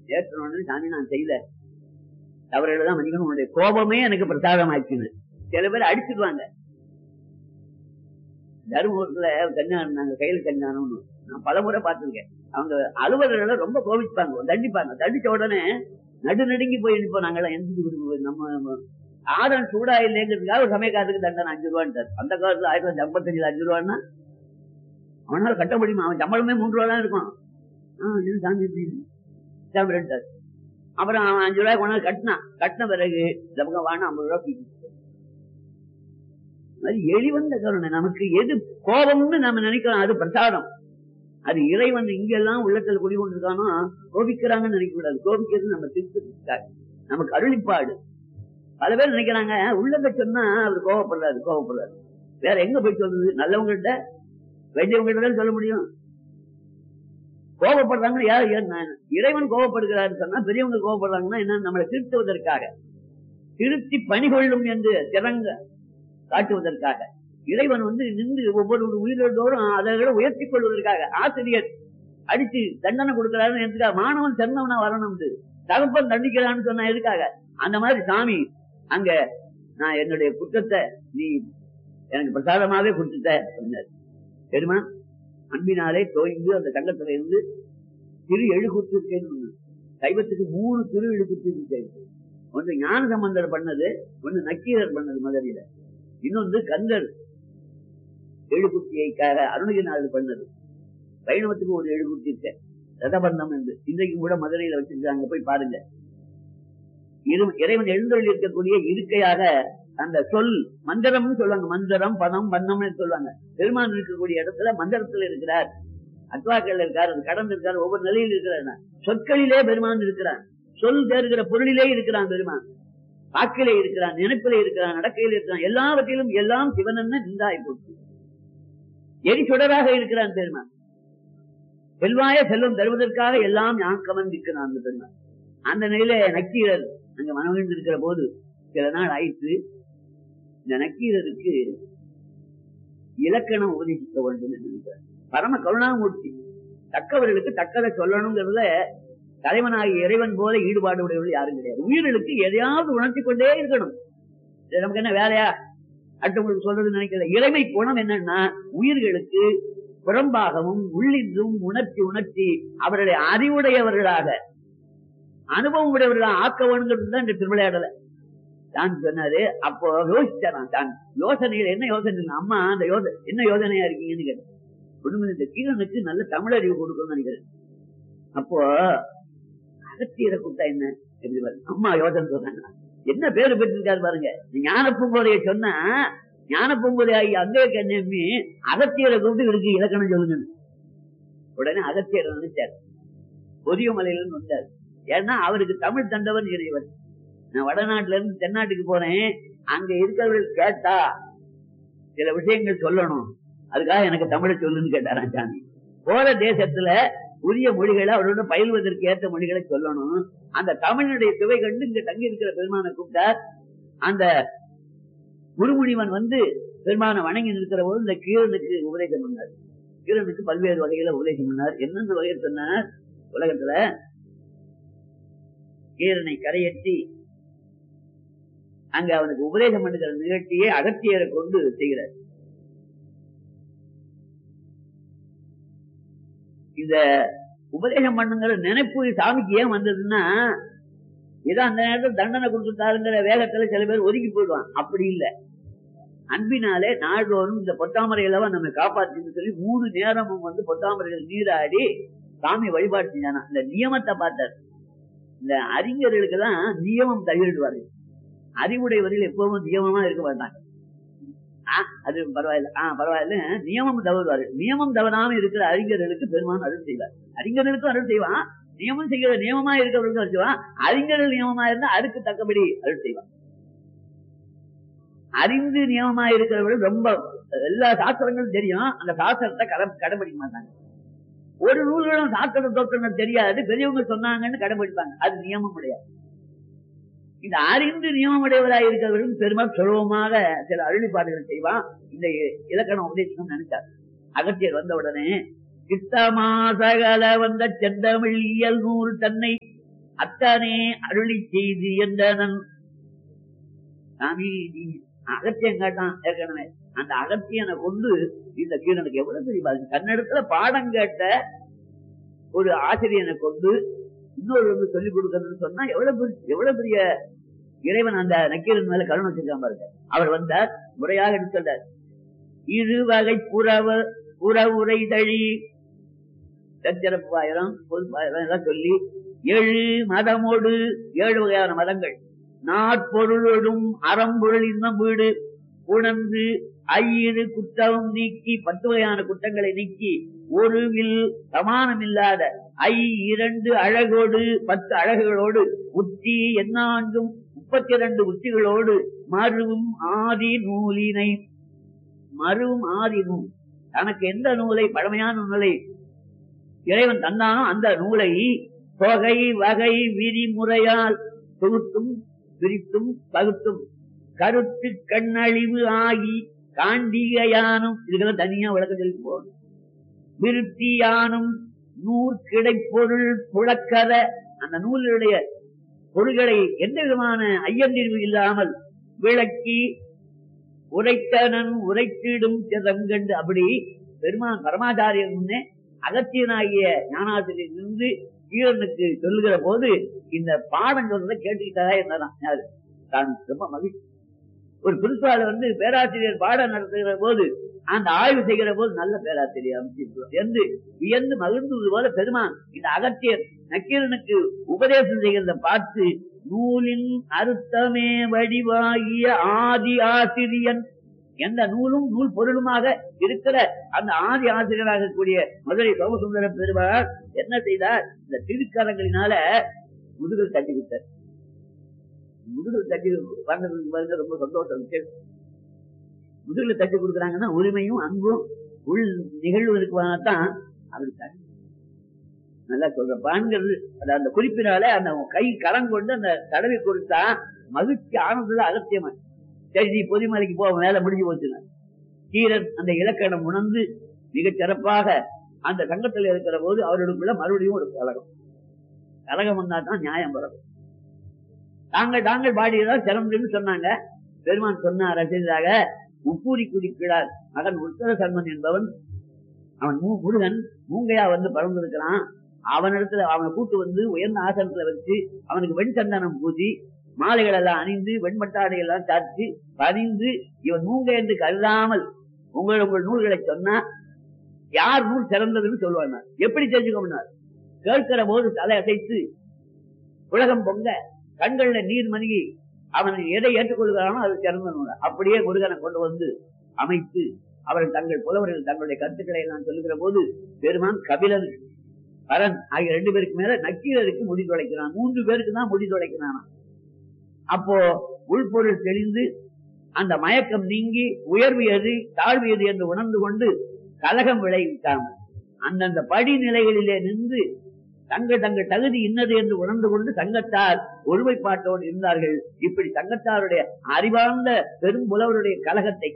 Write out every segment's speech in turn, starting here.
ஏற்றணும்னு சாமி நான் செய்யல தவறுகளை தான் மன்னிக்கணும் உன்னுடைய கோபமே எனக்கு பிரசாதம் ஆச்சுன்னு சில பேர் அடிச்சிடுவாங்க தருமபுரத்துல கல்யாணம் நாங்க கையில கல்யாணம்னு நான் பலமுறை பார்த்திருக்கேன் அவங்க அலுவலர்களை ரொம்ப கோபிப்பாங்க தண்டிப்பாங்க தண்டிச்ச உடனே நடு நடுங்கி போய் நிற்போம் நாங்கெல்லாம் எந்த நம்ம நம்ம ஆதம் சூடா இல்லைங்கிறதுக்காக ஒரு சமயக்காரத்துக்கு தண்டனை அஞ்சு ரூபான்ட்டார் அந்த காலத்துல ஆயிரத்தி தொள்ளாயிரத்தி ஐம்பத்தஞ்சுல அஞ்சு ரூபான்னா அவனால கட்ட முடியுமா அவன் சம்பளமே மூன்று ரூபா தான் இருக்கும் ஆஹ் இது சாமி இப்படி சாப்பிட்டார் அப்புறம் அவன் அஞ்சு ரூபாய் கொண்டாந்து கட்டினான் கட்டின பிறகு இந்த பக்கம் வாங்க ஐம்பது ரூபா தூக்கி அது எளிவந்த கருணை நமக்கு எது கோபம்னு நம்ம நினைக்கிறோம் அது பிரசாதம் அது இறைவன் இங்கெல்லாம் உள்ளத்தில் குடிகொண்டிருக்கானோ கோபிக்கிறாங்கன்னு நினைக்க கூடாது கோபிக்கிறது நம்ம திருத்தத்துக்காக நமக்கு அருளிப்பாடு பல பேர் நினைக்கிறாங்க உள்ளத சொன்னா அவர் கோவப்படுறாரு கோவப்படுறாரு வேற எங்க போய் சொல்றது நல்லவங்கள்ட்ட வேண்டியவங்கள்ட்ட தான் சொல்ல முடியும் கோபப்படுறாங்க யார் ஏன் நான் இறைவன் கோபப்படுகிறாரு சொன்னா பெரியவங்க கோபப்படுறாங்கன்னா என்ன நம்மளை திருத்துவதற்காக திருத்தி பணிகொள்ளும் என்று திறங்க காட்டுவதற்காக இறைவன் வந்து நின்று ஒவ்வொரு உயிரோடும் அதை விட உயர்த்திக் கொள்வதற்காக ஆசிரியர் அடிச்சு தண்டனை கொடுக்கிறாருன்னு எதுக்காக மாணவன் சிறந்தவனா வரணும் தகப்பன் தண்டிக்கிறான்னு சொன்னா எதுக்காக அந்த மாதிரி சாமி அங்க நான் என்னுடைய குற்றத்தை நீ எனக்கு பிரசாதமாவே கொடுத்துட்ட அப்படின்னாரு தெரியுமா அன்பினாலே தோய்ந்து அந்த தங்கத்துல இருந்து திரு எழுகுத்து இருக்கேன்னு சைவத்துக்கு மூணு திரு எழுகுத்து இருக்கு ஒன்று ஞான சம்பந்தர் பண்ணது ஒன்று நக்கீரர் பண்ணது மதுரையில இன்னொன்று கந்தர் எழுகுத்தியைக்காக அருணகிரிநாதர் பண்ணது வைணவத்துக்கு ஒரு எழுகுத்தி இருக்க ரதபந்தம் என்று இன்றைக்கு கூட மதுரையில வச்சிருக்காங்க போய் பாருங்க இரு- இறைவன் எழுந்தொழி இருக்கக்கூடிய இருக்கையாக அந்த சொல் மந்திரம்னு சொல்லுவாங்க மந்திரம் பதம் பந்தம்னு சொல்லுவாங்க பெருமான் இருக்கக்கூடிய இடத்துல மந்திரத்துல இருக்கிறார் அத்வாக்கள் இருக்கார் அது கடந்து இருக்கார் ஒவ்வொரு நிலையில் இருக்கிறார் சொற்களிலே பெருமான் இருக்கிறான் சொல் தேர்கிற பொருளிலே இருக்கிறான் பெருமான் வாக்கிலே இருக்கிறான் நினைப்பிலே இருக்கிறான் நடக்கையில் இருக்கிறான் எல்லாவற்றிலும் எல்லாம் சிவனன்னு நின்றாய் போச்சு எரி சுடராக இருக்கிறான் பெருமான் செல்வாய செல்வம் தருவதற்காக எல்லாம் யாக்கமன் இருக்கிறான் அந்த பெருமான் அந்த நிலையில நக்கீரர் அங்க மனவிழ்ந்து இருக்கிற போது சில நாள் ஆயிற்று இந்த நக்கீரருக்கு இலக்கணம் உபதேசிக்க வேண்டும் என்று நினைக்கிறார் பரம கருணாமூர்த்தி தக்கவர்களுக்கு தக்கதை சொல்லணுங்கிறதுல தலைவனாகிய இறைவன் போல ஈடுபாடு உடையவர்கள் யாரும் கிடையாது உயிர்களுக்கு எதையாவது உணர்த்தி கொண்டே இருக்கணும் இது நமக்கு என்ன வேலையா அடுத்தவங்களுக்கு சொல்றது நினைக்கல இறைமை குணம் என்னன்னா உயிர்களுக்கு புறம்பாகவும் உள்ளின்றும் உணர்த்தி உணர்த்தி அவர்களை அறிவுடையவர்களாக அனுபவம் உடையவர்களாக ஆக்க வேணுங்கிறது தான் இந்த திருவிளையாடலை தான் சொன்னாரு அப்போ யோசிச்சாராம் தான் யோசனைகள் என்ன யோசனை அம்மா அந்த யோசனை என்ன யோசனையா இருக்கீங்கன்னு கேட்டேன் ஒண்ணுமே இந்த கீழனுக்கு நல்ல தமிழ் அறிவு கொடுக்கணும்னு நினைக்கிறேன் அப்போ அகத்தியரை கூப்பிட்டா என்ன எப்படி பாருங்க. அம்மா யோசனை சொல்றாங்க என்ன பேரு பெற்றிருக்காரு பாருங்க ஞான பூங்கோதைய சொன்னா ஞான பூங்கோதை ஆகி அங்கே கண்ணி அகத்தியரை கூப்பிட்டு இவருக்கு இலக்கணம் சொல்லுங்க உடனே அகத்தியர் நினைச்சார் பொதியமலையில இருந்து வந்தார் ஏன்னா அவருக்கு தமிழ் தண்டவன் இறைவன் நான் வடநாட்டுல இருந்து தென்னாட்டுக்கு போறேன் அங்க இருக்கிறவர்கள் கேட்டா சில விஷயங்கள் சொல்லணும் அதுக்காக எனக்கு தமிழை சொல்லுன்னு கேட்டாராம் சாமி போற தேசத்துல உரிய மொழிகளை அவரோட பயில்வதற்கு ஏற்ற மொழிகளை சொல்லணும் அந்த தமிழுடைய சுவை கண்டு இங்க தங்கி இருக்கிற பெருமானை கூப்பிட்டார் அந்த குருமுனிவன் வந்து பெருமானை வணங்கி நிற்கிற போது இந்த கீரனுக்கு உபதேசம் பண்ணார் கீரனுக்கு பல்வேறு வகையில உபதேசம் பண்ணார் என்னென்ன வகையில் சொன்னார் உலகத்துல கீரனை கரையேற்றி அங்க அவனுக்கு உபதேசம் பண்ணுகிற நிகழ்ச்சியை அகத்தியரை கொண்டு செய்கிறார் இந்த உபதேசம் பண்ணுங்கிற நினைப்பு சாமிக்கு ஏன் வந்ததுன்னா ஏதோ அந்த நேரத்தில் தண்டனை கொடுத்துட்டாருங்கிற வேகத்துல சில பேர் ஒதுக்கி போயிடுவான் அப்படி இல்ல அன்பினாலே நாள்தோறும் இந்த பொத்தாமரையிலவா நம்ம காப்பாற்றுன்னு சொல்லி மூணு நேரமும் வந்து பொத்தாமரைகள் நீராடி சாமி வழிபாடு செஞ்சானா இந்த நியமத்தை பார்த்தார் இந்த அறிஞர்களுக்கு தான் நியமம் தள்ளிடுவாரு அறிவுடையவர்கள் எப்பவும் நியமமா இருக்க மாட்டாங்க ஆ, அது பரவாயில்ல ஆஹ் பரவாயில்ல நியமம் தவறுவாரு நியமம் தவறாம இருக்கிற அறிஞர்களுக்கு பெருமான் அருள் செய்வார் அறிஞர்களுக்கும் அருள் செய்வான் நியமம் செய்கிற நியமமா இருக்கிறவர்களுக்கும் அருள் செய்வான் அறிஞர்கள் நியமமா இருந்தா அதுக்கு தக்கபடி அருள் செய்வான் அறிந்து நியமமா இருக்கிறவர்கள் ரொம்ப எல்லா சாஸ்திரங்களும் தெரியும் அந்த சாஸ்திரத்தை கடை கடைபிடிக்க மாட்டாங்க ஒரு நூல்களும் சாஸ்திர தோற்றங்கள் தெரியாது பெரியவங்க சொன்னாங்கன்னு கடைபிடிப்பாங்க அது நியமம் கிடையாது இந்த அறிந்து நியமமுடையவராக இருக்கிறவர்களும் பெருமாள் சுலபமாக சில அருளிப்பாடுகள் செய்வான் இந்த இலக்கணம் உபதேசம் நினைச்சார் அகத்தியர் வந்த உடனே சித்தமாசகல வந்த செந்தமிழ் இயல் நூல் தன்னை அத்தானே அருளி செய்து என்றனன் சாமி நீ அகத்தியம் கேட்டான் ஏற்கனவே அந்த அகத்தியனை கொண்டு இந்த கீழனுக்கு எவ்வளவு பெரிய பாதிப்பு கன்னடத்துல பாடம் கேட்ட ஒரு ஆசிரியனை கொண்டு இன்னொரு வந்து சொல்லிக் கொடுக்கறதுன்னு சொன்னா எவ்வளவு பெரிய- எவ்வளவு பெரிய இறைவன் அந்த நக்கீரன் மேல கருணை வச்சிருக்கான் பாருங்க அவர் வந்தார் முறையாக எடுத்து சொல்றார் இரு வகை புறவ புறவுரை தழி சச்சரப்பாயிரம் பொதுப்பாயிரம் எல்லாம் சொல்லி ஏழு மதமோடு ஏழு வகையான மதங்கள் நாட்பொருளோடும் அறம்பொருள் இன்னம் வீடு உணர்ந்து ஐயிரு குற்றம் நீக்கி பத்து வகையான குற்றங்களை நீக்கி ஒரு வில் சமானமில்லாத ஐ இரண்டு அழகோடு பத்து அழகுகளோடு உச்சி எண்ணாண்டும் முப்பத்தி இரண்டு உச்சிகளோடு மருவும் ஆதி நூலினை மருவும் ஆதி நூல் தனக்கு எந்த நூலை பழமையான நூலை இறைவன் தந்தானோ அந்த நூலை தொகை வகை விதிமுறையால் தொகுத்தும் பிரித்தும் பகுத்தும் கருத்து கண்ணழிவு ஆகி காண்டிகையானும் இதுக்கெல்லாம் தனியா விளக்கம் சொல்லி போகணும் விருத்தியானும் நூற் கிடைப்பொருள் புழக்கத அந்த நூலுடைய பொருள்களை எந்த விதமான ஐயந்திரிவு இல்லாமல் விளக்கி உரைத்தனன் உரைத்திடும் செதங்கண்டு அப்படி பெருமான் பரமாச்சாரியர் முன்னே அகத்தியனாகிய ஞானாசிரியர் இருந்து ஈரனுக்கு சொல்லுகிற போது இந்த பாடம் சொல்றதை கேட்டுக்கிட்டதா என்னதான் யாரு? தான் ரொம்ப மகிழ்ச்சி ஒரு பிரின்சிபால் வந்து பேராசிரியர் பாடம் நடத்துகிற போது அந்த ஆய்வு செய்கிற போது நல்ல பேராசிரியர் அமைச்சிருக்கிறோம் என்று வியந்து மகிழ்ந்தது போல பெருமான் இந்த அகத்தியர் நக்கீரனுக்கு உபதேசம் செய்கிறத பார்த்து நூலின் அர்த்தமே வடிவாகிய ஆதி ஆசிரியன் எந்த நூலும் நூல் பொருளுமாக இருக்கிற அந்த ஆதி ஆசிரியராக கூடிய மதுரை சோமசுந்தர பெருமாள் என்ன செய்தார் இந்த திருக்கரங்களினால முதுகில் தட்டி விட்டார் முதுகில் தட்டி வந்ததுக்கு பாருங்க ரொம்ப சந்தோஷம் விஷயம் முதுகுல தட்டி கொடுக்குறாங்கன்னா உரிமையும் அன்பும் உள் நிகழ்வதற்காகத்தான் அப்படி தட்டி நல்லா சொல்றப்பான்ங்கிறது அது அந்த குறிப்பினால அந்த கை கரம் கொண்டு அந்த தடவி கொடுத்தா மகிழ்ச்சி ஆனதுல அகத்தியமா சரி நீ பொதிமலைக்கு போ வேலை முடிஞ்சு போச்சுங்க கீரன் அந்த இலக்கணம் உணர்ந்து மிகச் சிறப்பாக அந்த சங்கத்தில் இருக்கிற போது அவர்களுக்குள்ள மறுபடியும் ஒரு கலகம் கலகம் வந்தா தான் நியாயம் வரும் தாங்கள் தாங்கள் பாடியதான் சிறந்ததுன்னு சொன்னாங்க பெருமான் சொன்னார் ரசிகராக உப்பூரி குடிக்கிறார் மகன் உத்தர சர்மன் என்பவன் அவன் மூ- முருகன் மூங்கையா வந்து பறந்திருக்கிறான் அவனிடத்துல அவனை கூட்டு வந்து உயர்ந்த ஆசனத்துல வச்சு அவனுக்கு வெண் சந்தனம் பூசி மாலைகள் எல்லாம் அணிந்து வெண்பட்டாடை எல்லாம் சாத்தி பணிந்து இவன் மூங்கை என்று கருதாமல் உங்கள் உங்கள் நூல்களை சொன்னா யார் நூல் சிறந்ததுன்னு சொல்லுவாங்க எப்படி தெரிஞ்சுக்கோம்னார் கேட்கிற போது தலை அசைத்து உலகம் பொங்க கண்கள்ல நீர் மணிகி அவன் எதை ஏற்றுக்கொள்கிறானோ அது சிறந்த நூல் அப்படியே முருகனை கொண்டு வந்து அமைத்து அவர்கள் தங்கள் புலவர்கள் தங்களுடைய கருத்துக்களை எல்லாம் சொல்லுகிற போது பெருமான் கபிலன் பரன் ஆகிய ரெண்டு பேருக்கு மேல நக்கீரருக்கு முடி தொலைக்கிறான் மூன்று பேருக்கு தான் முடி தொலைக்கிறான் அப்போ உள்பொருள் தெளிந்து அந்த மயக்கம் நீங்கி உயர்வு எது தாழ்வு எது என்று உணர்ந்து கொண்டு கலகம் விளைவிக்காமல் அந்தந்த படிநிலைகளிலே நின்று தங்கள் தங்கள் தகுதி இன்னது என்று உணர்ந்து கொண்டு சங்கத்தார் ஒருமைப்பாட்டோடு இருந்தார்கள் இப்படி சங்கத்தாருடைய அறிவார்ந்த பெரும் புலவருடைய கழகத்தை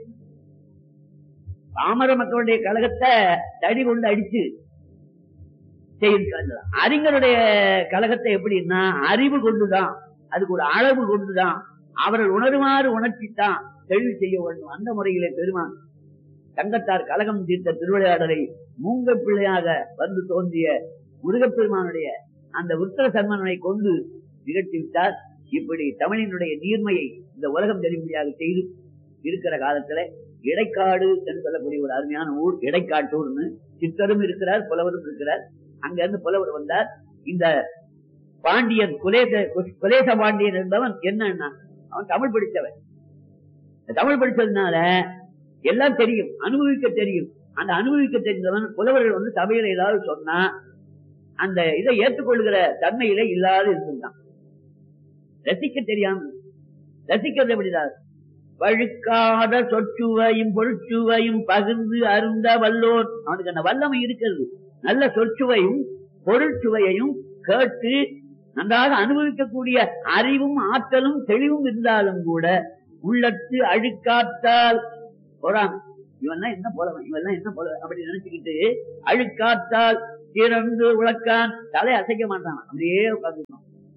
பாமர மக்களுடைய கழகத்தை தடி கொண்டு அடிச்சு செய்திருக்காங்க அறிஞருடைய கழகத்தை எப்படின்னா அறிவு கொண்டுதான் அதுக்கு ஒரு அளவு கொண்டுதான் அவர்கள் உணருமாறு உணர்ச்சித்தான் தெளிவு செய்ய வேண்டும் அந்த முறையிலே பெருமான் தங்கத்தார் கழகம் தீர்த்த திருவிளையாடலை மூங்க பிள்ளையாக வந்து தோன்றிய முருகப்பெருமானுடைய அந்த உத்தர சன்மனை கொண்டு நிகழ்த்தி விட்டார் இப்படி தமிழினுடைய நீர்மையை இந்த உலகம் தெரியும்படியாக செய்து இருக்கிற காலத்துல இடைக்காடு என்று சொல்லக்கூடிய ஒரு அருமையான ஊர் இடைக்காட்டூர்னு சித்தரும் இருக்கிறார் புலவரும் இருக்கிறார் அங்க இருந்து புலவர் வந்தார் இந்த பாண்டியன் குலேச குலேச பாண்டியன் என்பவன் என்னன்னா அவன் தமிழ் படித்தவன் இந்த தமிழ் படிச்சதுனால எல்லாம் தெரியும் அனுபவிக்க தெரியும் அந்த அனுபவிக்க தெரிந்தவன் புலவர்கள் வந்து சபையில ஏதாவது சொன்னா அந்த இதை ஏற்றுக்கொள்கிற தன்மையில இல்லாது இருந்தான் ரசிக்க தெரியாம ரசிக்கிறது எப்படிதான் வழுக்காத சொற்சுவையும் பொருட்சுவையும் பகிர்ந்து அருந்த வல்லோர் அவனுக்கு அந்த வல்லமை இருக்கிறது நல்ல சொற்சுவையும் பொருட்சுவையையும் கேட்டு நன்றாக அனுபவிக்கக்கூடிய அறிவும் ஆற்றலும் தெளிவும் இருந்தாலும் கூட உள்ளத்து அழுக்காத்தால் போறாங்க இவன் என்ன போலவன் இவன் என்ன போல அப்படி நினைச்சுக்கிட்டு அழுக்காத்தால் திறந்து உழக்கான் தலை அசைக்க மாட்டான் அப்படியே உட்காந்துருக்கான்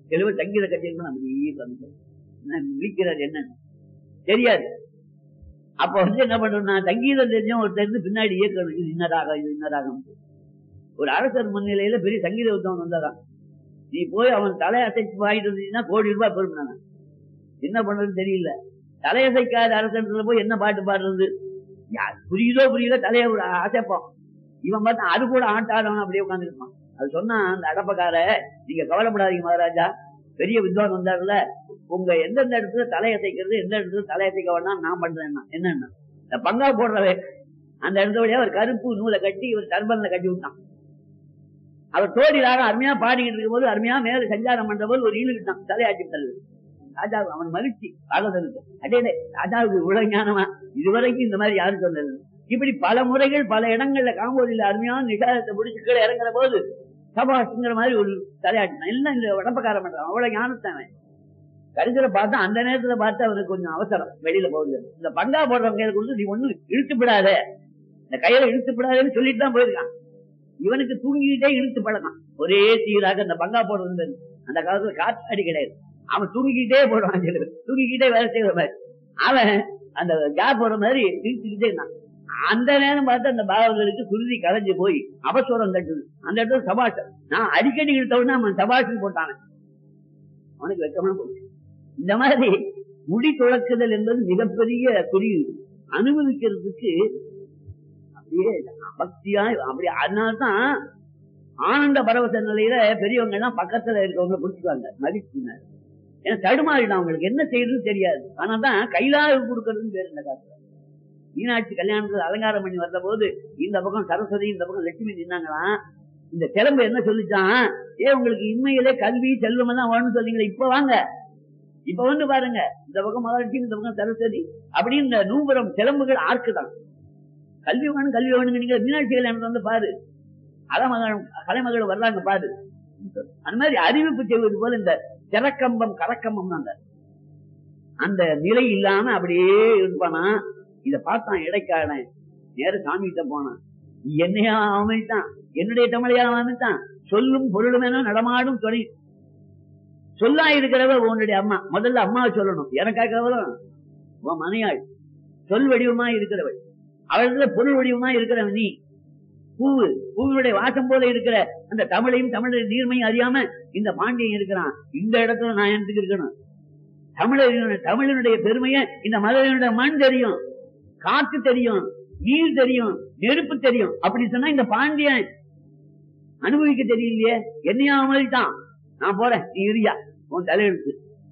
எழுவ சங்கீத கச்சேரி அப்படியே வந்து விழிக்கிறார் என்ன தெரியாது அப்ப வந்து என்ன பண்ணணும்னா சங்கீதம் தெரிஞ்சவன் ஒருத்தர் இருந்து பின்னாடி இயக்கணும் இது இன்னதாக இது இன்னதாகும் ஒரு அரசர் முன்னிலையில பெரிய சங்கீத உத்தவன் வந்தாராம் நீ போய் அவன் தலை அசைச்சு வாங்கிட்டு வந்தீங்கன்னா கோடி ரூபாய் பெருமினாங்க என்ன பண்றதுன்னு தெரியல தலையசைக்காத அரசன்றதுல போய் என்ன பாட்டு பாடுறது யார் புரியுதோ புரியுதோ தலைய ஒரு அசைப்போம் இவன் பார்த்தா அது கூட ஆட்டாதவன் அப்படியே உட்காந்துருப்பான் அது சொன்னா அந்த அடப்பக்கார நீங்க கவலைப்படாதீங்க மகாராஜா பெரிய வித்வான் வந்தாருல உங்க எந்தெந்த இடத்துல தலையசைக்கிறது எந்த இடத்துல தலையசைக்க வேணாம் நான் பண்றேன் என்னன்னா இந்த பங்கா போடுறவே அந்த இடத்துல வழியா ஒரு கருப்பு நூலை கட்டி இவர் டர்பன்ல கட்டி விட்டான் அவர் தோழிலாக அருமையா பாடிக்கிட்டு இருக்கும் போது அருமையா மேல சஞ்சாரம் பண்ற போது ஒரு ஈழுகிட்டான் தலையாட்டி தள்ளு ராஜா அவன் மகிழ்ச்சி பாகவதனுக்கு அடே ராஜாவுக்கு இவ்வளவு ஞானமா இதுவரைக்கும் இந்த மாதிரி யாரும் சொன்னது இப்படி பல முறைகள் பல இடங்கள்ல காம்போதியில அருமையான நிகாரத்தை முடிச்சு கீழே இறங்குற போது சபாஷுங்கிற மாதிரி ஒரு தலையாட்டினான் எல்லாம் இந்த உடம்பக்காரம் பண்றான் அவ்வளவு ஞானத்தை அவன் கடைசியில பார்த்தா அந்த நேரத்துல பார்த்து அவனுக்கு கொஞ்சம் அவசரம் வெளியில போகுது இந்த பங்கா போடுறவங்க கையில கொடுத்து நீ ஒண்ணு இழுத்து விடாத இந்த கையில இழுத்து விடாதேன்னு சொல்லிட்டு தான் போயிருக்கான் இவனுக்கு தூங்கிக்கிட்டே இழுத்து பழக்கம் ஒரே சீராக இந்த பங்கா போடுறது அந்த காலத்துல காற்று அடி கிடையாது அவன் தூங்கிக்கிட்டே போடுவான் சில பேர். தூங்கிக்கிட்டே வேலை செய்யற மாதிரி அவன் அந்த கேப் போற மாதிரி இழுத்துக்கிட்டே இருந்தான் அந்த நேரம் பார்த்து அந்த பாகவதற்கு சுருதி கலைஞ்சு போய் அவசரம் தட்டுது அந்த இடத்துல சபாஷ் நான் அடிக்கடி இழுத்த உடனே அவன் சபாஷன் போட்டான அவனுக்கு வெக்கமா போச்சு இந்த மாதிரி முடி துளக்குதல் என்பது மிகப்பெரிய குறி அனுபவிக்கிறதுக்கு அப்படியே பக்தியா அப்படி அதனால்தான் ஆனந்த பரவச நிலையில பெரியவங்க எல்லாம் பக்கத்துல இருக்கவங்க பிடிச்சுக்குவாங்க மதிச்சுனார் ஏன்னா தடுமாறிடும் அவங்களுக்கு என்ன செய்யறதுன்னு தெரியாது ஆனாதான் கைலாக கொடுக்கறதுன்னு பேர் இந்த காலத்துல மீனாட்சி கல்யாணத்துல அலங்காரம் பண்ணி வந்த போது இந்த பக்கம் சரஸ்வதி இந்த பக்கம் லட்சுமி நின்னாங்களாம் இந்த கிளம்பு என்ன சொல்லிச்சான் ஏ உங்களுக்கு இன்மையிலே கல்வி செல்வம் எல்லாம் வேணும்னு சொன்னீங்களே இப்ப வாங்க இப்ப வந்து பாருங்க இந்த பக்கம் மகாலட்சுமி இந்த பக்கம் சரஸ்வதி அப்படின்னு இந்த நூபுரம் கிளம்புகள் ஆர்க்குதான் கல்வி வேணும் கல்வி வேணுங்க நீங்க மீனாட்சி கல்யாணத்துல வந்து பாரு அலமகள் கலைமகள் வர்றாங்க பாரு அந்த மாதிரி அறிவிப்பு செய்வது போல இந்த திறக்கம்பம் கரக்கம்பம் அந்த அந்த நிலை இல்லாம அப்படியே இருப்பானா இத பார்த்தான் இடைக்காரன் நேர சாமி கிட்ட போனான் என்னையா அமைத்தான் என்னுடைய தமிழையா அமைத்தான் சொல்லும் பொருளும் என நடமாடும் துணை சொல்லா இருக்கிறவ உன்னுடைய அம்மா முதல்ல அம்மாவை சொல்லணும் எனக்காக உன் மனையாள் சொல் வடிவமா இருக்கிறவள் அவளத்துல பொருள் வடிவமா இருக்கிறவன் நீ பூவு பூவினுடைய வாசம் போல இருக்கிற அந்த தமிழையும் தமிழை நீர்மையும் அறியாம இந்த பாண்டியன் இருக்கிறான் இந்த இடத்துல நான் எனக்கு இருக்கணும் தமிழர் தமிழனுடைய பெருமையை இந்த மதுரையினுடைய மண் தெரியும் காற்று தெரியும் நீர் தெரியும் நெருப்பு தெரியும் அப்படி சொன்னா இந்த பாண்டியன் அனுபவிக்க தெரியலையே என்னையா தான் நான் போறேன் நீ இரியா உன் தலையெழுத்து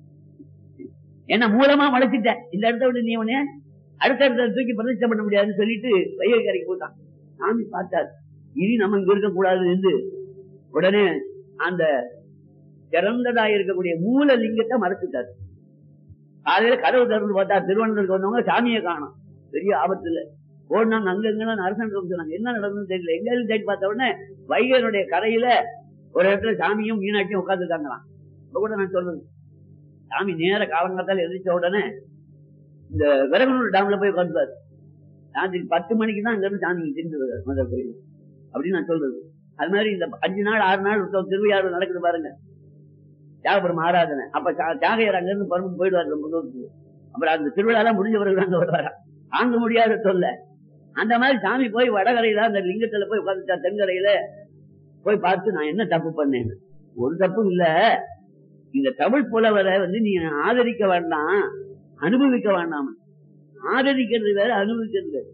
என்ன மூலமா வளர்ச்சிட்ட இந்த இடத்த விட்டு நீ உன்ன அடுத்த இடத்துல தூக்கி பிரதிஷ்டம் பண்ண முடியாதுன்னு சொல்லிட்டு வைகை கரைக்கு போட்டான் சாமி பார்த்தார் இனி நம்ம இங்க இருக்க கூடாது என்று உடனே அந்த திறந்ததா இருக்கக்கூடிய மூல லிங்கத்தை மறைச்சிட்டார் காலையில கதவு திறந்து பார்த்தா திருவனந்தபுரத்துக்கு வந்தவங்க சாமியை காணும் பெரிய ஆபத்துல ஓடினாங்க அங்க எங்க அரசன் சொன்னாங்க என்ன நடந்ததுன்னு தெரியல எங்க தேடி பார்த்த உடனே வைகையனுடைய கரையில ஒரு இடத்துல சாமியும் மீனாட்சியும் உட்காந்துருக்காங்களாம் இப்ப கூட நான் சொல்றது சாமி நேர காலங்காத்தால எதிர்த்த உடனே இந்த விரகனூர் டேம்ல போய் உட்காந்துப்பாரு ராத்திரி பத்து மணிக்கு தான் அங்க இருந்து சாமி திரும்பி வருவார் மதுரை கோயில் அப்படின்னு நான் சொல்றது அது மாதிரி இந்த அஞ்சு நாள் ஆறு நாள் உற்சவம் திருவிழா நடக்குது பாருங்க தியாகபுரம் ஆராதனை அப்ப சா- தியாகையர் அங்க இருந்து பரம போயிடுவார் ரொம்ப தூரத்துக்கு அப்புறம் அந்த திருவிழா எல்லாம் முடிஞ்ச பிறகு அங்க வருவாரா தாங்க முடியாத சொல்ல அந்த மாதிரி சாமி போய் வடகரையில அந்த லிங்கத்துல போய் உட்காந்துட்டா தென்கரையில போய் பார்த்து நான் என்ன தப்பு பண்ணேன் ஒரு தப்பும் இல்ல இந்த தமிழ் புலவரை வந்து நீ ஆதரிக்க வேண்டாம் அனுபவிக்க வேண்டாம் ஆதரிக்கிறது வேற அனுபவிக்கிறது வேற.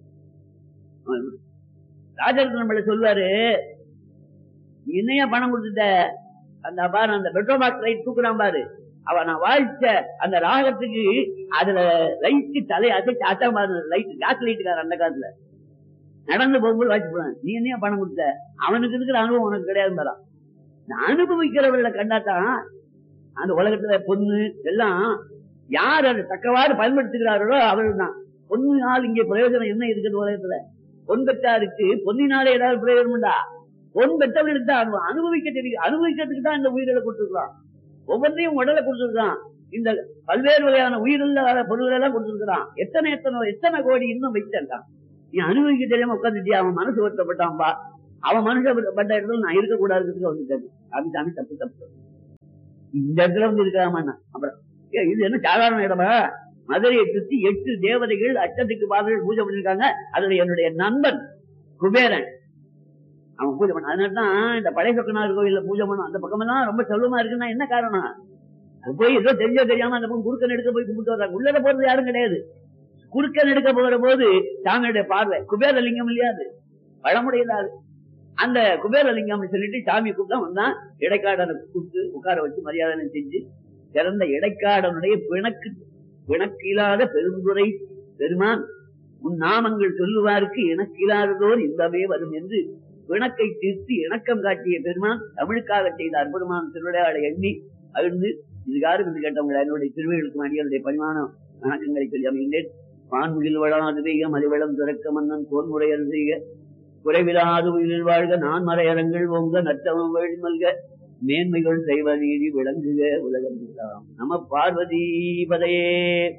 ராஜரத்ன நம்மள சொல்லுவாரு "நீ என்னையா பணம் கொடுத்துட்ட அந்த பாரு அந்த பெட்ரோல் பாக்ஸ் லைட் தூக்குறான் பாரு அவ நான் வாழ்த்த அந்த ராகத்துக்கு அதுல லைட்டு தலை அசைச்சு அசை பாரு லைட் கேஸ் லைட்டுக்கார அந்த காலத்துல நடந்து போகும்போது வாட்சி போறான் நீ என்னையா பணம் கொடுத்த அவனுக்கு இருக்கிற அனுபவம் உனக்கு கிடையாது நான் அனுபவிக்கிறவர்களை கண்டாதான் அந்த உலகத்துல பொண்ணு எல்லாம் யார் அதை தக்கவாறு பயன்படுத்துகிறார்களோ அவர்கள் தான் பொண்ணினால் இங்கே பிரயோஜனம் என்ன இருக்குது உலகத்துல பொன் பெற்றாருக்கு பொன்னினாலே ஏதாவது பிரயோஜனம் உண்டா பொன் பெற்றவர்களுக்கு தான் அனுபவம் அனுபவிக்க தெரியும் அனுபவிக்கிறதுக்கு தான் இந்த உயிர்களை கொடுத்துருக்கான் ஒவ்வொன்றையும் உடலை கொடுத்துருக்கான் இந்த பல்வேறு வகையான உயிரில்லாத பொருள்களை எல்லாம் கொடுத்துருக்கான் எத்தனை எத்தனை எத்தனை கோடி இன்னும் வைத்திருக்கான் நீ அனுபவிக்க தெரியாம உட்காந்துட்டியா அவன் மனசு வருத்தப்பட்டான்பா அவன் மனசு பட்ட இடத்துல நான் இருக்கக்கூடாதுன்னு வந்துட்டேன் அது தானே தப்பு தப்பு இந்த இடத்துல வந்து இருக்காம அப்புறம் ஏ, இது என்ன சாதாரண இடமா மதுரையை சுத்தி எட்டு தேவதைகள் அச்சத்துக்கு பாதர்கள் பூஜை பண்ணிருக்காங்க அதுல என்னுடைய நண்பன் குபேரன் அவன் பூஜை பண்ண அதனால தான் இந்த பழைய சொக்கநாதர் கோயில்ல பூஜை பண்ணும் அந்த பக்கமெல்லாம் ரொம்ப செல்வமா இருக்குன்னா என்ன காரணம் அது போய் ஏதோ தெரிஞ்சோ தெரியாம அந்த பக்கம் குறுக்கன் எடுக்க போய் கும்பிட்டு வர்றாங்க உள்ளத போறது யாரும் கிடையாது குறுக்கன் எடுக்க போகிற போது சாமியுடைய பார்வை குபேரலிங்கம் இல்லையா அது பழமுடையதாது அந்த குபேரலிங்கம்னு சொல்லிட்டு சாமி கூப்பிட்டா வந்தான் இடைக்காடனை கூப்பிட்டு உட்கார வச்சு மரியாதை செஞ்சு சிறந்த இடைக்காடனுடைய பிணக்கு பிணக்கில்லாத பெருந்துரை பெருமான் உன் நாமங்கள் சொல்லுவாருக்கு இணக்கில்லாததோர் இன்பமே வரும் என்று பிணக்கை தீர்த்து இணக்கம் காட்டிய பெருமான் தமிழுக்காக செய்த அற்புதமான திருவிளையாடை எண்ணி அழுந்து இதுகாரு என்று கேட்டவங்க என்னுடைய திருவிழுக்கும் அடிகளுடைய பரிமாணம் வணக்கங்களை சொல்லி அமைந்தேன் வான்முகில் வளாது பெய்க மலிவளம் துறக்க மன்னன் போன்முறையல் செய்க குறைவிலாது உயிரில் வாழ்க நான் மறையரங்கள் ஓங்க நற்றவம் வேள் மல்க மேன்மைகள் செய்வ நீதி விளங்குக உலகம் எல்லாம். நம பார்வதி பதையே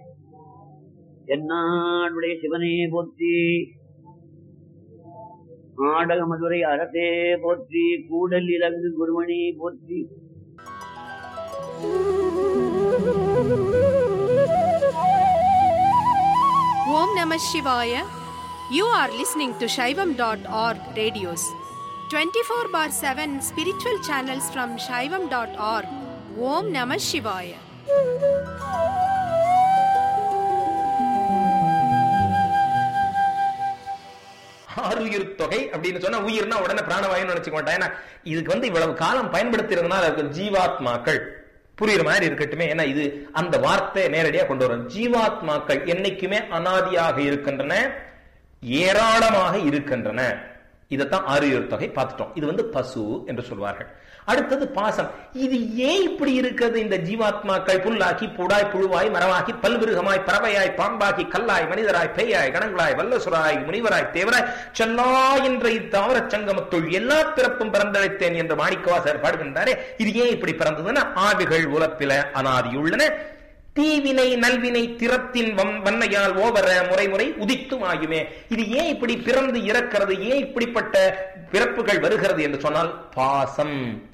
என்னாடுடைய சிவனே போற்றி ஆடக மதுரை அறத்தே போற்றி கூடல் இலங்கு குருமணி போற்றி Om Namah Shivaya. You are listening to Shaivam.org radios. 24 bar 7 spiritual channels from Shaivam.org. Om Namah Shivaya. ஆறுயிர் தொகை அப்படின்னு சொன்னா உயிர்னா உடனே பிராணவாயுன்னு நினைச்சுக்க மாட்டேன் ஏன்னா இதுக்கு வந்து இவ்வளவு காலம் பயன்படுத்துறதுனால அதுக்கு ஜீவாத்மாக்கள் புரியுற மாதிரி இருக்கட்டுமே ஏன்னா இது அந்த வார்த்தை நேரடியா கொண்டு வரும் ஜீவாத்மாக்கள் என்னைக்குமே அனாதியாக இருக்கின்றன ஏராளமாக இருக்கின்றன இதைத்தான் ஆறுயிர் தொகை பார்த்துட்டோம் இது வந்து பசு என்று சொல்வார்கள் அடுத்தது பாசம் இது ஏன் இப்படி இருக்கிறது இந்த ஜீவாத்மாக்கள் புல்லாக்கி புடாய் புழுவாய் மரமாக்கி பல்விருகமாய் பறவையாய் பாம்பாக்கி கல்லாய் மனிதராய் பேயாய் கணங்களாய் வல்லசுராய் முனிவராய் தேவராய் செல்லா என்ற இத்தாவரச் சங்கமத்துள் எல்லா பிறப்பும் பிறந்தழைத்தேன் என்று மாணிக்கவாசர் பாடுகின்றாரே இது ஏன் இப்படி பிறந்ததுன்னா ஆவிகள் உலப்பில அனாதியுள்ளன தீவினை நல்வினை திறத்தின் வம்- வன்மையால் ஓவர முறை முறை உதித்தும் ஆயுமே இது ஏன் இப்படி பிறந்து இறக்கிறது ஏன் இப்படிப்பட்ட பிறப்புகள் வருகிறது என்று சொன்னால் பாசம்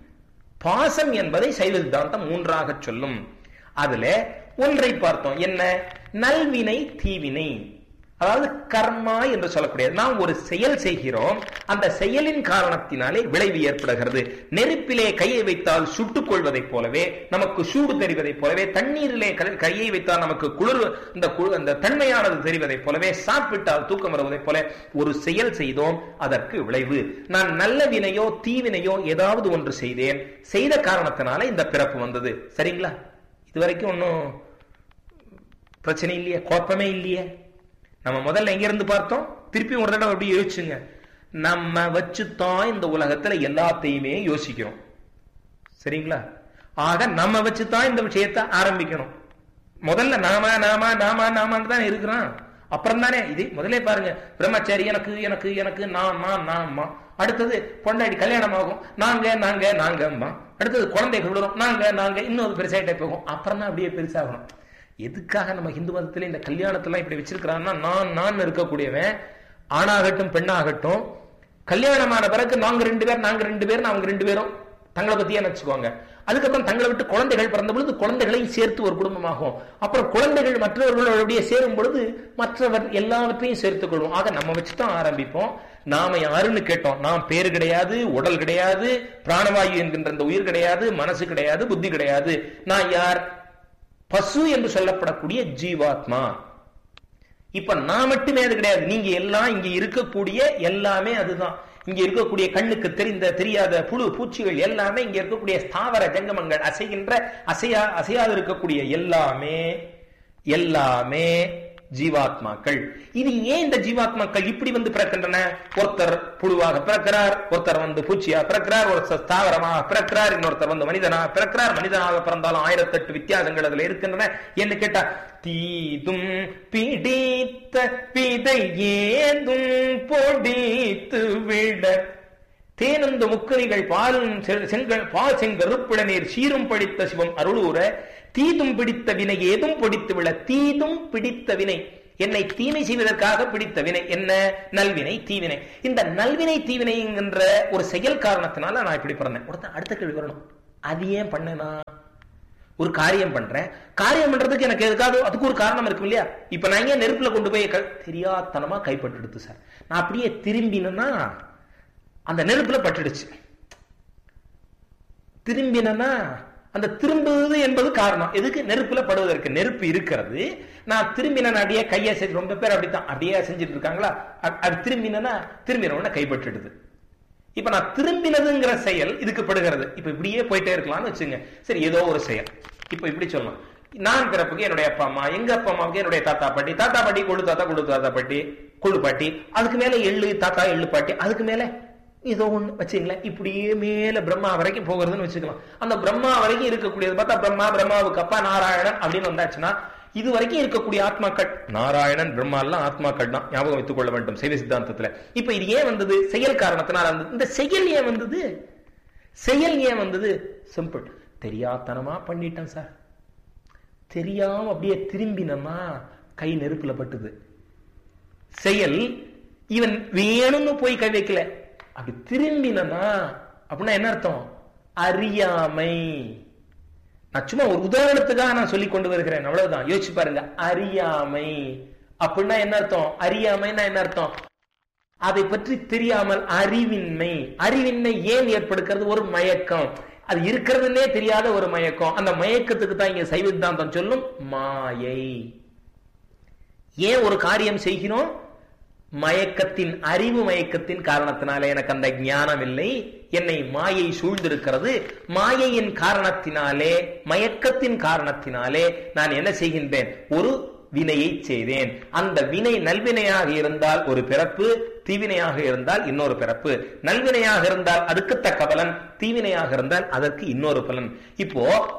பாசம் என்பதை சைவ சித்தாந்தம் மூன்றாக சொல்லும் அதுல ஒன்றை பார்த்தோம் என்ன நல்வினை தீவினை அதாவது கர்மா என்று சொல்லக்கூடியது நாம் ஒரு செயல் செய்கிறோம் அந்த செயலின் காரணத்தினாலே விளைவு ஏற்படுகிறது நெருப்பிலே கையை வைத்தால் சுட்டுக் கொள்வதைப் போலவே நமக்கு சூடு தெரிவதைப் போலவே தண்ணீரிலே க- கையை வைத்தால் நமக்கு குளிர் இந்த கு- அந்த தன்மையானது தெரிவதைப் போலவே சாப்பிட்டால் தூக்கம் வருவதைப் போல ஒரு செயல் செய்தோம் அதற்கு விளைவு நான் நல்ல வினையோ தீவினையோ ஏதாவது ஒன்று செய்தேன் செய்த காரணத்தினால இந்த பிறப்பு வந்தது சரிங்களா இதுவரைக்கும் ஒன்றும் பிரச்சனை இல்லையே குழப்பமே இல்லையே நம்ம முதல்ல எங்க இருந்து பார்த்தோம் திருப்பி ஒரு தடவை அப்படி யோசிச்சுங்க நம்ம வச்சுதான் இந்த உலகத்துல எல்லாத்தையுமே யோசிக்கிறோம் சரிங்களா ஆக நம்ம வச்சுதான் இந்த விஷயத்தை ஆரம்பிக்கணும் முதல்ல நாம நாம நாம நாமான்னு தான் இருக்கிறோம் அப்புறம் தானே இது முதல்ல பாருங்க பிரம்மச்சாரி எனக்கு எனக்கு எனக்கு நான் நான் நான்மா அடுத்தது பொண்டாடி கல்யாணம் ஆகும் நாங்க நாங்க நாங்கம்மா அடுத்தது குழந்தைகள் வரும் நாங்க நாங்க இன்னொரு பெருசாயிட்டே போகும் அப்புறம் தான் அப்படியே பெருசாகணும் எதுக்காக நம்ம ஹிந்து மதத்துல இந்த கல்யாணத்தெல்லாம் இப்படி வச்சிருக்கிறான்னா நான் நான் இருக்கக்கூடியவன் ஆணாகட்டும் பெண்ணாகட்டும் கல்யாணமான பிறகு நாங்க ரெண்டு பேர் நாங்க ரெண்டு பேர் அவங்க ரெண்டு பேரும் தங்களை பத்தியே நினைச்சுக்குவாங்க அதுக்கப்புறம் தங்களை விட்டு குழந்தைகள் பிறந்த பொழுது குழந்தைகளையும் சேர்த்து ஒரு குடும்பமாகும் அப்புறம் குழந்தைகள் மற்றவர்களுடைய சேரும் பொழுது மற்றவர் எல்லாவற்றையும் சேர்த்துக் கொள்வோம் ஆக நம்ம வச்சுதான் ஆரம்பிப்போம் நாம யாருன்னு கேட்டோம் நாம் பேரு கிடையாது உடல் கிடையாது பிராணவாயு என்கின்ற இந்த உயிர் கிடையாது மனசு கிடையாது புத்தி கிடையாது நான் யார் பசு என்று சொல்லப்படக்கூடிய ஜீவாத்மா இப்ப நான் மட்டுமே அது கிடையாது நீங்க எல்லாம் இங்க இருக்கக்கூடிய எல்லாமே அதுதான் இங்க இருக்கக்கூடிய கண்ணுக்கு தெரிந்த தெரியாத புழு பூச்சிகள் எல்லாமே இங்க இருக்கக்கூடிய ஸ்தாவர ஜங்கமங்கள் அசைகின்ற அசையா அசையாது இருக்கக்கூடிய எல்லாமே எல்லாமே ஜீவாத்மாக்கள் இது ஏன் இந்த ஜீவாத்மாக்கள் இப்படி வந்து பிறக்கின்றன ஒருத்தர் புழுவாக பிறக்கிறார் ஒருத்தர் வந்து பூச்சியா பிறக்கிறார் ஒருத்தர் ஸ்தாவரமாக பிறக்கிறார் இன்னொருத்தர் வந்து மனிதனாக பிறக்கிறார் மனிதனாக பிறந்தாலும் ஆயிரத்தெட்டு வித்தியாசங்கள் அதுல இருக்கின்றன என்று கேட்டா தீதும் பிடித்த பிதை ஏதும் பொடித்து விட தேனந்த முக்கரிகள் பாலும் செ- செங்கல் பால் செங்கருப்பிட நீர் சீரும் படித்த சிவம் அருளூர தீதும் பிடித்த வினை ஏதும் பிடித்து விழ தீதும் பிடித்த வினை என்னை தீமை செய்வதற்காக பிடித்த வினை என்ன நல்வினை தீவினை இந்த நல்வினை தீவினை என்கின்ற ஒரு செயல் காரணத்தினால நான் இப்படி பிறந்தேன் ஒருத்தன் அடுத்த கேள்வி வரணும் அது ஏன் பண்ணனா ஒரு காரியம் பண்றேன் காரியம் பண்றதுக்கு எனக்கு எதுக்காவது அதுக்கு ஒரு காரணம் இருக்கும் இல்லையா இப்ப நான் ஏன் நெருப்புல கொண்டு போய் க- தெரியாத்தனமா கைப்பட்டுடுது சார் நான் அப்படியே திரும்பினேன்னா அந்த நெருப்புல பட்டுடுச்சு திரும்பினா அந்த திரும்புவது என்பது காரணம் எதுக்கு நெருப்புல படுவதற்கு நெருப்பு இருக்கிறது நான் திரும்பின அப்படியே கையை செஞ்சு ரொம்ப பேர் அப்படித்தான் அப்படியே செஞ்சுட்டு இருக்காங்களா அ- அது திரும்பினா திரும்பின உடனே கைப்பற்றுடுது இப்ப நான் திரும்பினதுங்கிற செயல் இதுக்கு படுகிறது இப்ப இப்படியே போயிட்டே இருக்கலாம்னு வச்சுங்க சரி ஏதோ ஒரு செயல் இப்ப இப்படி சொல்லலாம் நான் பிறப்புக்கு என்னுடைய அப்பா அம்மா எங்க அப்பா அம்மாவுக்கு என்னுடைய தாத்தா பாட்டி தாத்தா பாட்டி கொழு தாத்தா கொழு தாத்தா பாட்டி கொழு பாட்டி அதுக்கு மேல எள்ளு தாத்தா எள்ளு பாட்டி அதுக்கு மேல ஏதோ ஒண்ணு வச்சுங்களேன் இப்படியே மேல பிரம்மா வரைக்கும் போகிறதுன்னு வச்சுக்கலாம் அந்த பிரம்மா வரைக்கும் இருக்கக்கூடியது பார்த்தா பிரம்மா பிரம்மாவுக்கு அப்பா நாராயணன் அப்படின்னு வந்தாச்சுன்னா இது வரைக்கும் இருக்கக்கூடிய ஆத்மாக்கள் நாராயணன் பிரம்மா எல்லாம் ஆத்மாக்கள் தான் ஞாபகம் வைத்துக் கொள்ள வேண்டும் சைவ சித்தாந்தத்துல இப்ப இது ஏன் வந்தது செயல் காரணத்தினால வந்தது இந்த செயல் ஏன் வந்தது செயல் ஏன் வந்தது சிம்பிள் தெரியாத்தனமா பண்ணிட்டேன் சார் தெரியாம அப்படியே திரும்பினமா கை நெருப்புல பட்டுது செயல் இவன் வேணும்னு போய் கை வைக்கல அப்படி திரும்பினா அப்படின்னா என்ன அர்த்தம் அறியாமை நான் சும்மா ஒரு உதாரணத்துக்காக நான் சொல்லி கொண்டு வருகிறேன் அவ்வளவுதான் யோசிச்சு பாருங்க அறியாமை அப்படின்னா என்ன அர்த்தம் அறியாமைன்னா என்ன அர்த்தம் அதை பற்றி தெரியாமல் அறிவின்மை அறிவின்மை ஏன் ஏற்படுகிறது ஒரு மயக்கம் அது இருக்கிறதுனே தெரியாத ஒரு மயக்கம் அந்த மயக்கத்துக்கு தான் இங்க சைவ சித்தாந்தம் சொல்லும் மாயை ஏன் ஒரு காரியம் செய்கிறோம் மயக்கத்தின் அறிவு மயக்கத்தின் காரணத்தினாலே எனக்கு அந்த ஞானம் இல்லை என்னை மாயை சூழ்ந்திருக்கிறது மாயையின் காரணத்தினாலே மயக்கத்தின் காரணத்தினாலே நான் என்ன செய்கின்றேன் ஒரு வினையை செய்தேன் அந்த வினை நல்வினையாக இருந்தால் ஒரு பிறப்பு தீவினையாக இருந்தால் இன்னொரு பிறப்பு நல்வினையாக இருந்தால் அதுக்கு தக்க பலன் தீவினையாக இருந்தால் அதற்கு இன்னொரு பலன் இப்போ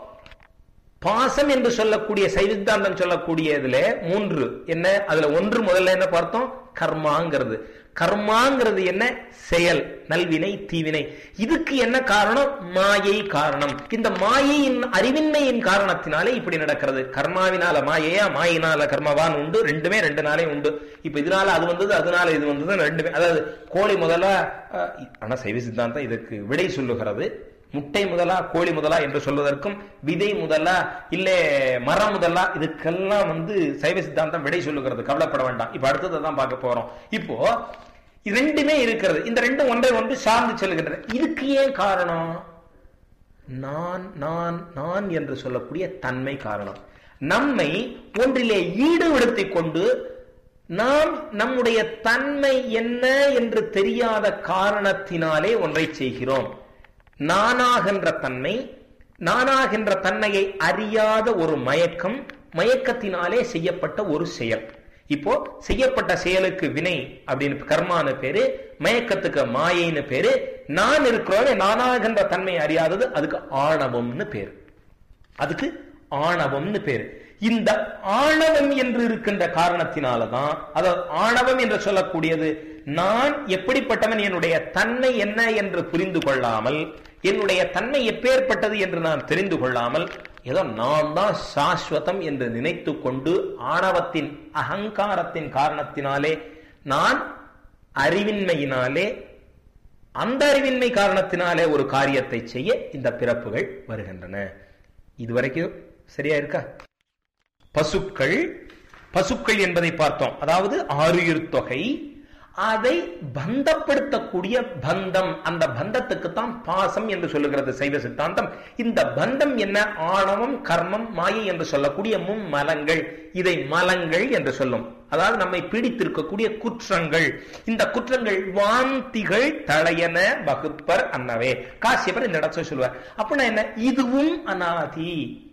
பாசம் என்று சொல்லக்கூடிய சைவித்தாந்தம் சொல்லக்கூடியதுல மூன்று என்ன அதுல ஒன்று முதல்ல என்ன பார்த்தோம் கர்மாங்கிறது கர்மாங்கிறது என்ன செயல் நல்வினை தீவினை இதுக்கு என்ன காரணம் மாயை காரணம் இந்த மாயையின் அறிவின்மையின் காரணத்தினாலே இப்படி நடக்கிறது கர்மாவினால மாயையா மாயினால கர்மவான் உண்டு ரெண்டுமே ரெண்டு நாளே உண்டு இப்ப இதனால அது வந்தது அதனால இது வந்தது ரெண்டுமே அதாவது கோழி முதலா அஹ், ஆனா சைவ சித்தாந்தம் இதற்கு விடை சொல்லுகிறது முட்டை முதலா கோழி முதலா என்று சொல்வதற்கும் விதை முதலா இல்ல மரம் முதலா இதுக்கெல்லாம் வந்து சைவ சித்தாந்தம் விடை சொல்லுகிறது கவலைப்பட வேண்டாம் இப்ப அடுத்ததை தான் பார்க்க போறோம் இப்போ இது ரெண்டுமே இருக்கிறது இந்த ரெண்டும் ஒன்றை ஒன்று சார்ந்து செல்கின்றன இதுக்கு ஏன் காரணம் நான் நான் நான் என்று சொல்லக்கூடிய தன்மை காரணம் நம்மை ஒன்றிலே ஈடுபடுத்திக் கொண்டு நாம் நம்முடைய தன்மை என்ன என்று தெரியாத காரணத்தினாலே ஒன்றை செய்கிறோம் நானாகின்ற தன்மை நானாகின்ற தன்மையை அறியாத ஒரு மயக்கம் மயக்கத்தினாலே செய்யப்பட்ட ஒரு செயல் இப்போ செய்யப்பட்ட செயலுக்கு வினை அப்படின்னு கர்மான்னு பேரு மயக்கத்துக்கு மாயைன்னு பேரு நான் இருக்கிறோம் நானாகின்ற தன்மை அறியாதது அதுக்கு ஆணவம்னு பேரு அதுக்கு ஆணவம்னு பேரு இந்த ஆணவம் என்று இருக்கின்ற காரணத்தினாலதான் அதாவது ஆணவம் என்று சொல்லக்கூடியது நான் எப்படிப்பட்டவன் என்னுடைய தன்மை என்ன என்று புரிந்து கொள்ளாமல் என்னுடைய தன்மை எப்பேற்பட்டது என்று நான் தெரிந்து கொள்ளாமல் ஏதோ நான் தான் சாஸ்வதம் என்று நினைத்து கொண்டு ஆணவத்தின் அகங்காரத்தின் காரணத்தினாலே நான் அறிவின்மையினாலே அந்த அறிவின்மை காரணத்தினாலே ஒரு காரியத்தை செய்ய இந்த பிறப்புகள் வருகின்றன இதுவரைக்கும் சரியா இருக்கா பசுக்கள் பசுக்கள் என்பதை பார்த்தோம் அதாவது ஆறுயிர் தொகை அதை பந்தப்படுத்தக்கூடிய பந்தம் அந்த பந்தத்துக்கு தான் பாசம் என்று சொல்லுகிறது சைவ சித்தாந்தம் இந்த பந்தம் என்ன ஆணவம் கர்மம் மாயை என்று சொல்லக்கூடிய மும்மலங்கள் இதை மலங்கள் என்று சொல்லும் அதாவது நம்மை பீடித்திருக்கக்கூடிய குற்றங்கள் இந்த குற்றங்கள் வாந்திகள் தளையன வகுப்பர் அன்னவே காசியப்பர் இந்த இடத்துல சொல்லுவார் அப்படின்னா என்ன இதுவும் அனாதி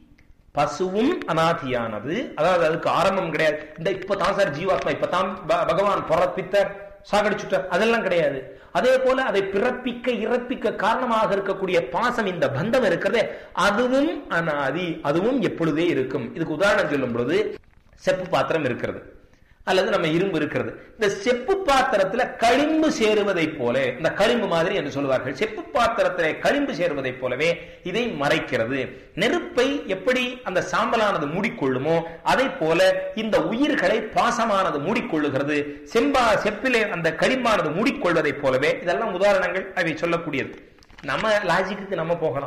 பசுவும் அனாதியானது அதாவது அதுக்கு ஆரம்பம் கிடையாது இந்த இப்பதான் சார் ஜீவாத்மா இப்பதான் ப- பகவான் பிறப்பித்தார் சாகடிச்சுட்டார் அதெல்லாம் கிடையாது அதே போல அதை பிறப்பிக்க இறப்பிக்க காரணமாக இருக்கக்கூடிய பாசம் இந்த பந்தம் இருக்கிறதே அதுவும் அனாதி அதுவும் எப்பொழுதே இருக்கும் இதுக்கு உதாரணம் சொல்லும் பொழுது செப்பு பாத்திரம் இருக்கிறது அல்லது நம்ம இரும்பு இருக்கிறது இந்த செப்பு பாத்திரத்துல களிம்பு சேருவதை போல இந்த களிம்பு மாதிரி என்று சொல்லுவார்கள் செப்பு பாத்திரத்திலே களிம்பு சேருவதைப் போலவே இதை மறைக்கிறது நெருப்பை எப்படி அந்த சாம்பலானது மூடிக்கொள்ளுமோ அதை போல இந்த உயிர்களை பாசமானது மூடிக்கொள்ளுகிறது செம்பா செப்பிலே அந்த களிம்பானது மூடிக்கொள்வதைப் போலவே இதெல்லாம் உதாரணங்கள் அவை சொல்லக்கூடியது நம்ம லாஜிக்கு நம்ம போகலாம்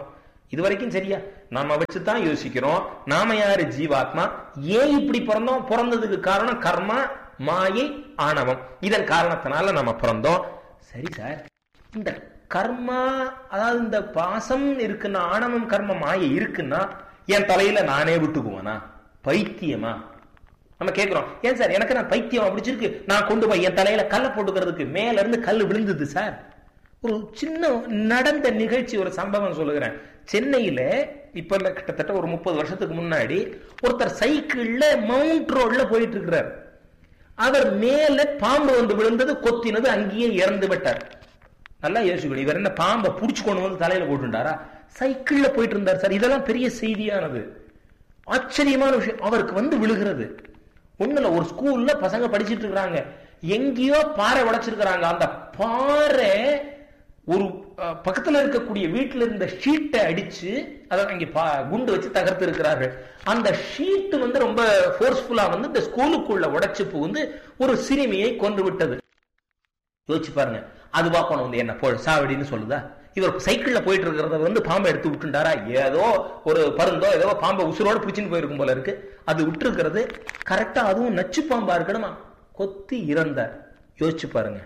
இது வரைக்கும் சரியா நாம வச்சுதான் யோசிக்கிறோம் நாம யாரு ஜீவாத்மா ஏன் இப்படி பிறந்தோம் பிறந்ததுக்கு காரணம் கர்மா மாயை ஆணவம் இதன் காரணத்தினால நம்ம பிறந்தோம் சரி சார் இந்த கர்மா அதாவது இந்த பாசம் இருக்குன்னா ஆணவம் கர்ம மாயை இருக்குன்னா என் தலையில நானே விட்டுக்குவேனா பைத்தியமா நம்ம கேட்கிறோம் ஏன் சார் எனக்கு நான் பைத்தியம் பிடிச்சிருக்கு நான் கொண்டு போய் என் தலையில கல்லை போட்டுக்கிறதுக்கு மேல இருந்து கல் விழுந்தது சார் ஒரு சின்ன நடந்த நிகழ்ச்சி ஒரு சம்பவம் சொல்லுகிறேன் சென்னையில இப்ப இல்ல கிட்டத்தட்ட ஒரு முப்பது வருஷத்துக்கு முன்னாடி ஒருத்தர் சைக்கிள்ல மவுண்ட் ரோட்ல போயிட்டு இருக்கிறார் அவர் மேல பாம்பு வந்து விழுந்தது கொத்தினது அங்கேயே இறந்து விட்டார் நல்லா யோசிக்கணும் இவர் என்ன பாம்பை புடிச்சு கொண்டு வந்து தலையில போட்டுட்டாரா சைக்கிள்ல போயிட்டு இருந்தார் சார் இதெல்லாம் பெரிய செய்தியானது ஆச்சரியமான விஷயம் அவருக்கு வந்து விழுகிறது ஒண்ணுல ஒரு ஸ்கூல்ல பசங்க படிச்சிட்டு இருக்காங்க எங்கேயோ பாறை உடைச்சிருக்கிறாங்க அந்த பாறை ஒரு அஹ், பக்கத்துல இருக்கக்கூடிய வீட்டுல இருந்த ஷீட்டை அடிச்சு அதாவது அங்க பா- குண்டு வச்சு தகர்த்து இருக்கிறார்கள் அந்த ஷீட் வந்து ரொம்ப ஃபோர்ஸ்ஃபுல்லா வந்து இந்த ஸ்கூலுக்குள்ள உடைச்சு புகுந்து ஒரு சிறுமியை கொன்று விட்டது யோசிச்சு பாருங்க அது பாக்கணும் வந்து என்ன போ சாவடின்னு சொல்லுதா இவர் சைக்கிள்ல போயிட்டு இருக்கிறத வந்து பாம்பை எடுத்து விட்டுண்டாரா ஏதோ ஒரு பருந்தோ ஏதோ பாம்பை உசுரோட பிடிச்சின்னு போயிருக்கும் போல இருக்கு அது விட்டுருக்கிறது கரெக்டா அதுவும் நச்சு பாம்பா இருக்கணுமா கொத்தி இறந்தார் யோசிச்சு பாருங்க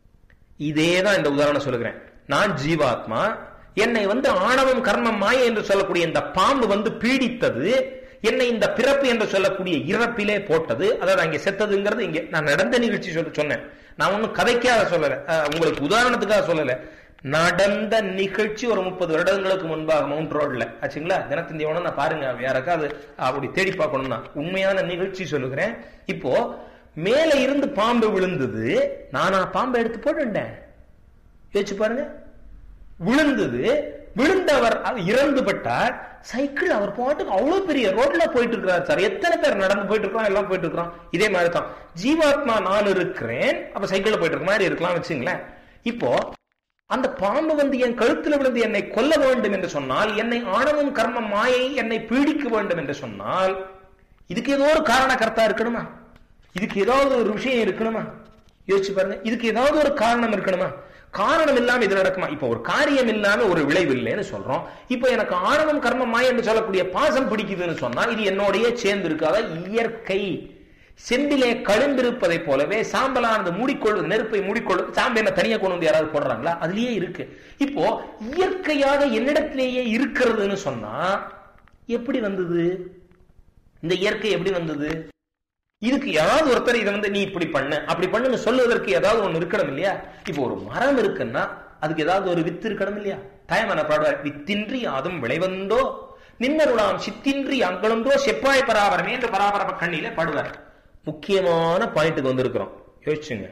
இதே தான் இந்த உதாரணம் சொல்லுகிறேன் நான் ஜீவாத்மா என்னை வந்து ஆணவம் கர்மம் மாயை என்று சொல்லக்கூடிய இந்த பாம்பு வந்து பீடித்தது என்னை இந்த பிறப்பு என்று சொல்லக்கூடிய இறப்பிலே போட்டது அதாவது அங்கே செத்ததுங்கிறது இங்கே நான் நடந்த நிகழ்ச்சி சொல்ல சொன்னேன் நான் ஒன்னும் கதைக்காக சொல்லல அஹ், உங்களுக்கு உதாரணத்துக்காக சொல்லல நடந்த நிகழ்ச்சி ஒரு முப்பது வருடங்களுக்கு முன்பாக மவுண்ட் ரோட்ல ஆச்சுங்களா தினத்தந்தி நான் பாருங்க யாருக்காவது அப்படி தேடி பார்க்கணும்னா உண்மையான நிகழ்ச்சி சொல்லுகிறேன் இப்போ மேல இருந்து பாம்பு விழுந்தது நானா பாம்பை எடுத்து போட்டுட்டேன் யோசிச்சு பாருங்க விழுந்தது விழுந்தவர் அவர் இறந்து பட்டார் சைக்கிள் அவர் பாட்டுக்கு அவ்வளவு பெரிய ரோட்ல போயிட்டு இருக்கிறார் சார் எத்தனை பேர் நடந்து போயிட்டு இருக்கிறோம் எல்லாம் போயிட்டு இருக்கிறோம் இதே மாதிரி தான் ஜீவாத்மா நான் இருக்கிறேன் அப்ப சைக்கிள்ல போயிட்டு இருக்க மாதிரி இருக்கலாம் வச்சுங்களேன் இப்போ அந்த பாம்பு வந்து என் கழுத்துல விழுந்து என்னை கொல்ல வேண்டும் என்று சொன்னால் என்னை ஆணவம் கர்மம் மாயை என்னை பீடிக்க வேண்டும் என்று சொன்னால் இதுக்கு ஏதோ ஒரு காரண கர்த்தா இருக்கணுமா இதுக்கு ஏதாவது ஒரு விஷயம் இருக்கணுமா யோசிச்சு பாருங்க இதுக்கு ஏதாவது ஒரு காரணம் இருக்கணுமா காரணம் இல்லாம இது நடக்குமா இப்ப ஒரு காரியம் இல்லாம ஒரு விளைவு இல்லைன்னு சொல்றோம் இப்ப எனக்கு ஆணவம் கர்மம் மாயை என்று சொல்லக்கூடிய பாசம் பிடிக்குதுன்னு சொன்னா இது என்னோடய சேர்ந்து இருக்காத இயற்கை செந்திலே கழுந்திருப்பதை போலவே சாம்பலானது மூடிக்கொள்வது நெருப்பை மூடிக்கொள்வது சாம்பல் என்ன தனியா கொண்டு வந்து யாராவது போடுறாங்களா அதுலயே இருக்கு இப்போ இயற்கையாக என்னிடத்திலேயே இருக்கிறதுன்னு சொன்னா எப்படி வந்தது இந்த இயற்கை எப்படி வந்தது இதுக்கு ஏதாவது ஒருத்தர் இதை வந்து நீ இப்படி பண்ணு அப்படி பண்ணுன்னு சொல்லுவதற்கு ஏதாவது ஒண்ணு இருக்கணும் இல்லையா இப்போ ஒரு மரம் இருக்குன்னா அதுக்கு ஏதாவது ஒரு வித்து இருக்கணும் இல்லையா தாயமான பாடுவார் வித்தின்றி அதுவும் விளைவந்தோ நின்னருளாம் சித்தின்றி அங்களுந்தோ செப்பாய் பராபரமே என்று பராபரம கண்ணில பாடுவார் முக்கியமான பாயிண்ட்டுக்கு வந்திருக்கிறோம் யோசிச்சுங்க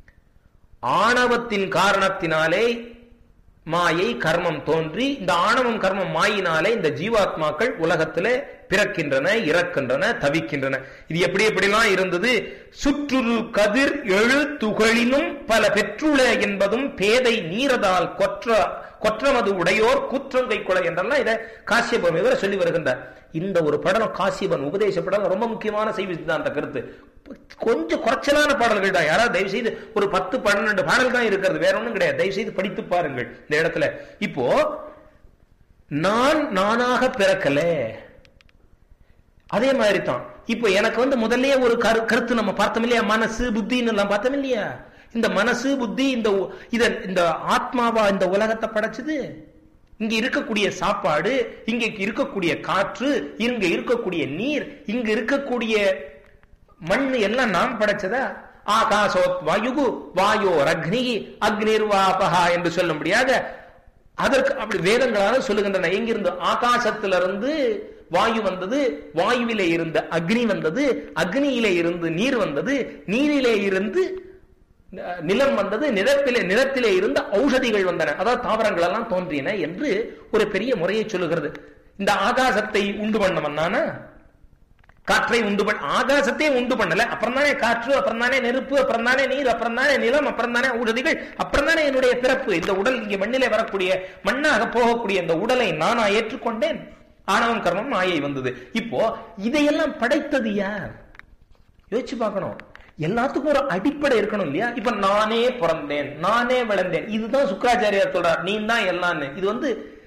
ஆணவத்தின் காரணத்தினாலே மாயை கர்மம் தோன்றி இந்த ஆணவம் கர்மம் மாயினாலே இந்த ஜீவாத்மாக்கள் உலகத்திலே பிறக்கின்றன இறக்கின்றன தவிக்கின்றன இது எப்படி எப்படிலாம் இருந்தது சுற்றுரு கதிர் எழு துகளினும் பல பெற்றுள என்பதும் பேதை நீரதால் கொற்ற கொற்றமது உடையோர் குற்றங்கை கொலை என்றெல்லாம் இதை காசியபம் இவரை சொல்லி வருகின்றார் இந்த ஒரு படம் காசியபன் உபதேச படம் ரொம்ப முக்கியமான செய்தி சித்தாந்த கருத்து கொஞ்சம் குறைச்சலான பாடல்கள் தான் யாராவது தயவு செய்து ஒரு பத்து பன்னெண்டு பாடல் தான் இருக்கிறது வேற ஒண்ணும் கிடையாது தயவு செய்து படித்து பாருங்கள் இந்த இடத்துல இப்போ நான் நானாக பிறக்கல அதே மாதிரி தான் இப்போ எனக்கு வந்து முதல்லயே ஒரு கரு கருத்து நம்ம பார்த்தோம் இல்லையா மனசு புத்தின்னு எல்லாம் பார்த்தோம் இல்லையா இந்த மனசு புத்தி இந்த உ- இத இந்த ஆத்மாவா இந்த உலகத்தை படைச்சது இங்க இருக்கக்கூடிய சாப்பாடு இங்க இருக்கக்கூடிய காற்று இங்க இருக்கக்கூடிய நீர் இங்க இருக்கக்கூடிய மண் எல்லாம் நாம் படைச்சதா ஆகாசோத் வாயுகு வாயோர் அக்னி அக்னிர்வாபகா என்று சொல்லும்படியாக அதற்கு அப்படி வேதங்களால சொல்லுகின்றன எங்கிருந்து ஆகாசத்திலிருந்து வாயு வந்தது வாயுவிலே இருந்த அக்னி வந்தது அக்னியிலே இருந்து நீர் வந்தது நீரிலே இருந்து அஹ், நிலம் வந்தது நிலத்திலே நிலத்திலே இருந்த ஔஷதிகள் வந்தன அதாவது தாவரங்கள் எல்லாம் தோன்றின என்று ஒரு பெரிய முறையை சொல்லுகிறது இந்த ஆகாசத்தை உண்டு பண்ணவன் நானா காற்றை உண்டு பண்ண ஆகாசத்தையே உண்டு பண்ணல அப்புறம் தானே காற்று அப்புறம் தானே நெருப்பு அப்புறம் தானே நீர் அப்புறம் தானே நிலம் அப்புறம் தானே ஊடதிகள் அப்புறம் தானே என்னுடைய பிறப்பு இந்த உடல் இங்கே மண்ணிலே வரக்கூடிய மண்ணாக போகக்கூடிய இந்த உடலை நானா ஏற்றுக்கொண்டேன் ஆணவம் கர்மம் மாயை வந்தது இப்போ இதையெல்லாம் படைத்தது யார் யோசிச்சு பார்க்கணும் எல்லாத்துக்கும் ஒரு அடிப்படை இருக்கணும் இல்லையா இப்ப நானே பிறந்தேன் நானே வளர்ந்தேன் இதுதான் சுக்கராச்சாரியார் சொல்றார் நீ தான் எல்லான்னு இது வந்து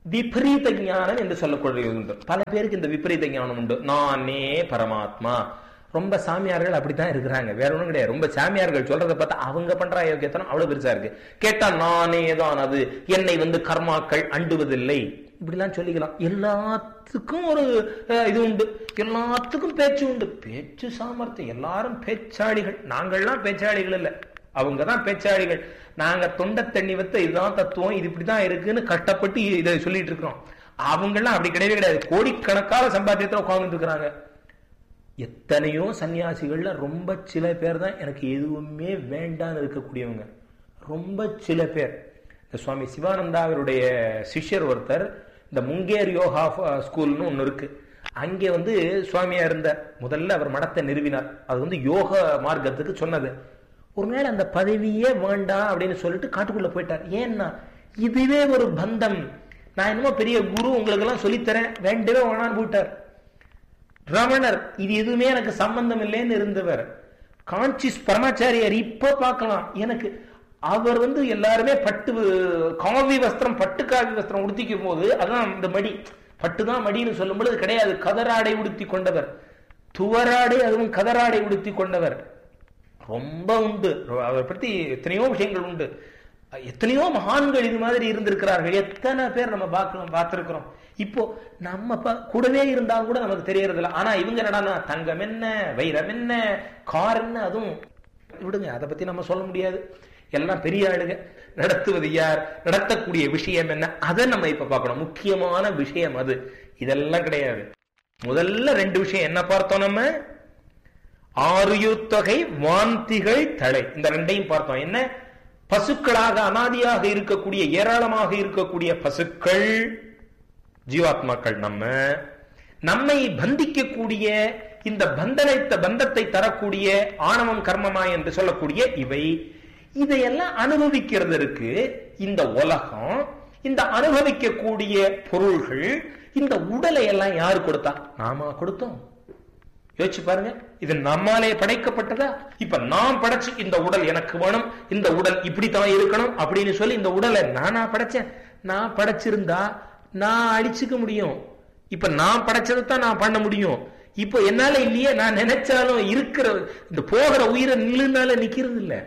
விபரீத ஞானம் என்று சொல்லக்கூடியது உண்டு பல பேருக்கு இந்த விபரீத ஞானம் உண்டு நானே பரமாத்மா ரொம்ப சாமியார்கள் அப்படித்தான் இருக்கிறாங்க வேற ஒண்ணும் கிடையாது ரொம்ப சாமியார்கள் சொல்றதை பார்த்தா அவங்க பண்ற யோகியத்தனம் அவ்வளவு பெருசா இருக்கு கேட்டா நானே தான் அது என்னை வந்து கர்மாக்கள் அண்டுவதில்லை இப்படிலாம் சொல்லிக்கலாம் எல்லாத்துக்கும் ஒரு அஹ், இது உண்டு எல்லாத்துக்கும் பேச்சு உண்டு பேச்சு சாமர்த்தியம் எல்லாரும் பேச்சாளிகள் நாங்கள்லாம் பேச்சாளிகள் இல்ல அவங்க தான் பேச்சாளிகள் நாங்க தொண்டை தண்ணி வத்த இதுதான் தத்துவம் இது இப்படிதான் இருக்குன்னு கஷ்டப்பட்டு இதை சொல்லிட்டு இருக்கிறோம் அவங்கெல்லாம் அப்படி கிடையவே கிடையாது கோடிக்கணக்கான சம்பாத்தியத்துல உட்கார்ந்துட்டு இருக்கிறாங்க எத்தனையோ சன்னியாசிகள்ல ரொம்ப சில பேர் தான் எனக்கு எதுவுமே வேண்டான்னு இருக்கக்கூடியவங்க ரொம்ப சில பேர் இந்த சுவாமி சிவானந்தா அவருடைய சிஷ்யர் ஒருத்தர் இந்த முங்கேர் யோகா ஃப- ஸ்கூல்னு ஒன்று இருக்கு அங்கே வந்து சுவாமியா இருந்தார் முதல்ல அவர் மடத்தை நிறுவினார் அது வந்து யோக மார்க்கத்துக்கு சொன்னது ஒரு நாள் அந்த பதவியே வேண்டாம் அப்படின்னு சொல்லிட்டு காட்டுக்குள்ள போயிட்டார் ஏன்னா இதுவே ஒரு பந்தம் நான் என்னமோ பெரிய குரு உங்களுக்கு எல்லாம் சொல்லித்தரேன் வேண்டவே வேணான்னு போயிட்டார் ரமணர் இது எதுவுமே எனக்கு சம்பந்தம் இல்லைன்னு இருந்தவர் காஞ்சிஸ் பரமாச்சாரியார் இப்ப பார்க்கலாம் எனக்கு அவர் வந்து எல்லாருமே பட்டு காவி வஸ்திரம் பட்டு காவி வஸ்திரம் உடுத்திக்கும் போது அதான் இந்த மடி பட்டுதான் மடின்னு சொல்லும் பொழுது கிடையாது கதராடை உடுத்தி கொண்டவர் துவராடை அதுவும் கதராடை உடுத்தி கொண்டவர் ரொம்ப உண்டு அவரை பத்தி எத்தனையோ விஷயங்கள் உண்டு எத்தனையோ மகான்கள் இது மாதிரி இருந்திருக்கிறார்கள் எத்தனை பேர் நம்ம பார்க்கலாம் பார்த்திருக்கிறோம் இப்போ நம்ம ப- கூடவே இருந்தாலும் கூட நமக்கு தெரியறது இல்ல ஆனா இவங்க என்னடான்னா தங்கம் என்ன வைரம் என்ன கார் என்ன அதுவும் விடுங்க அதை பத்தி நம்ம சொல்ல முடியாது எல்லாம் பெரிய ஆளுங்க நடத்துவது யார் நடத்தக்கூடிய விஷயம் என்ன அதை நம்ம இப்ப பார்க்கணும் முக்கியமான விஷயம் அது இதெல்லாம் கிடையாது முதல்ல ரெண்டு விஷயம் என்ன பார்த்தோம் நம்ம ஆறுயுத்தொகை வாந்திகள் தலை இந்த ரெண்டையும் பார்த்தோம் என்ன பசுக்களாக அனாதியாக இருக்கக்கூடிய ஏராளமாக இருக்கக்கூடிய பசுக்கள் ஜீவாத்மாக்கள் நம்ம நம்மை பந்திக்கக்கூடிய இந்த பந்தனைத்த பந்தத்தை தரக்கூடிய ஆணவம் கர்மமா என்று சொல்லக்கூடிய இவை இதையெல்லாம் அனுபவிக்கிறதற்கு இந்த உலகம் இந்த அனுபவிக்கக்கூடிய பொருள்கள் இந்த உடலை எல்லாம் யாரு கொடுத்தா நாம கொடுத்தோம் யோசிச்சு பாருங்க இது நம்மாலே படைக்கப்பட்டதா இப்ப நான் படைச்சு இந்த உடல் எனக்கு வேணும் இந்த உடல் இப்படித்தான் இருக்கணும் அப்படின்னு சொல்லி இந்த உடலை நானா படைச்சேன் நான் படைச்சிருந்தா நான் அழிச்சுக்க முடியும் இப்ப நான் படைச்சதை தான் நான் பண்ண முடியும் இப்போ என்னால இல்லையே நான் நினைச்சாலும் இருக்கிற இந்த போகிற உயிரை நில்லுனால நிக்கிறது இல்ல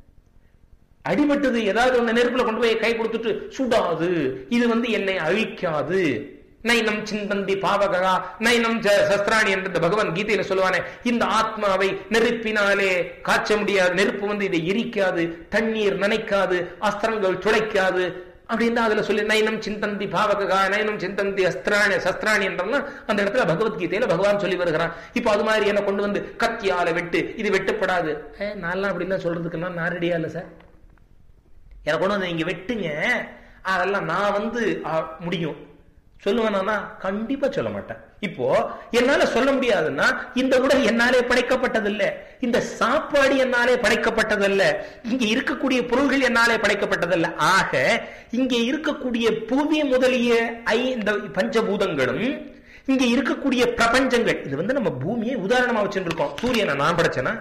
அடிபட்டது ஏதாவது ஒண்ணு நெருப்புல கொண்டு போய் கை கொடுத்துட்டு சுடாது இது வந்து என்னை அழிக்காது நைனம் சிந்தந்தி பாவகா நைனம் ஜ- சஸ்திராணி என்று இந்த பகவான் கீதையில சொல்லுவானே இந்த ஆத்மாவை நெருப்பினாலே காய்ச்ச முடியாது நெருப்பு வந்து இதை எரிக்காது தண்ணீர் நனைக்காது அஸ்திரங்கள் துளைக்காது அப்படின்னு அதுல சொல்லி நைனம் சிந்தந்தி பாவகா நைனம் சிந்தந்தி அஸ்திராணி சஸ்திராணி என்றெல்லாம் அந்த இடத்துல பகவத்கீதையில பகவான் சொல்லி வருகிறான் இப்போ அது மாதிரி என்ன கொண்டு வந்து கத்தியால வெட்டு இது வெட்டப்படாது ஏ, நான்லாம் அப்படிலாம் சொல்றதுக்கெல்லாம் நான் ரெடியா இல்ல சார் எனக்கு கொண்டு வந்து நீங்க வெட்டுங்க அதெல்லாம் நான் வந்து ஆ, முடியும் சொல்லுவேனா கண்டிப்பா சொல்ல மாட்டேன் இப்போ என்னால சொல்ல முடியாதுன்னா இந்த உடல் என்னாலே படைக்கப்பட்டதில்ல இந்த சாப்பாடு என்னாலே படைக்கப்பட்டதல்ல இங்க இருக்கக்கூடிய பொருள்கள் என்னாலே படைக்கப்பட்டதல்ல ஆக இங்க இருக்கக்கூடிய புவி முதலிய ஐ இந்த பஞ்சபூதங்களும் இங்க இருக்கக்கூடிய பிரபஞ்சங்கள் இது வந்து நம்ம பூமியை உதாரணமா வச்சுட்டு இருக்கோம் சூரியனை நான் படைச்சேனா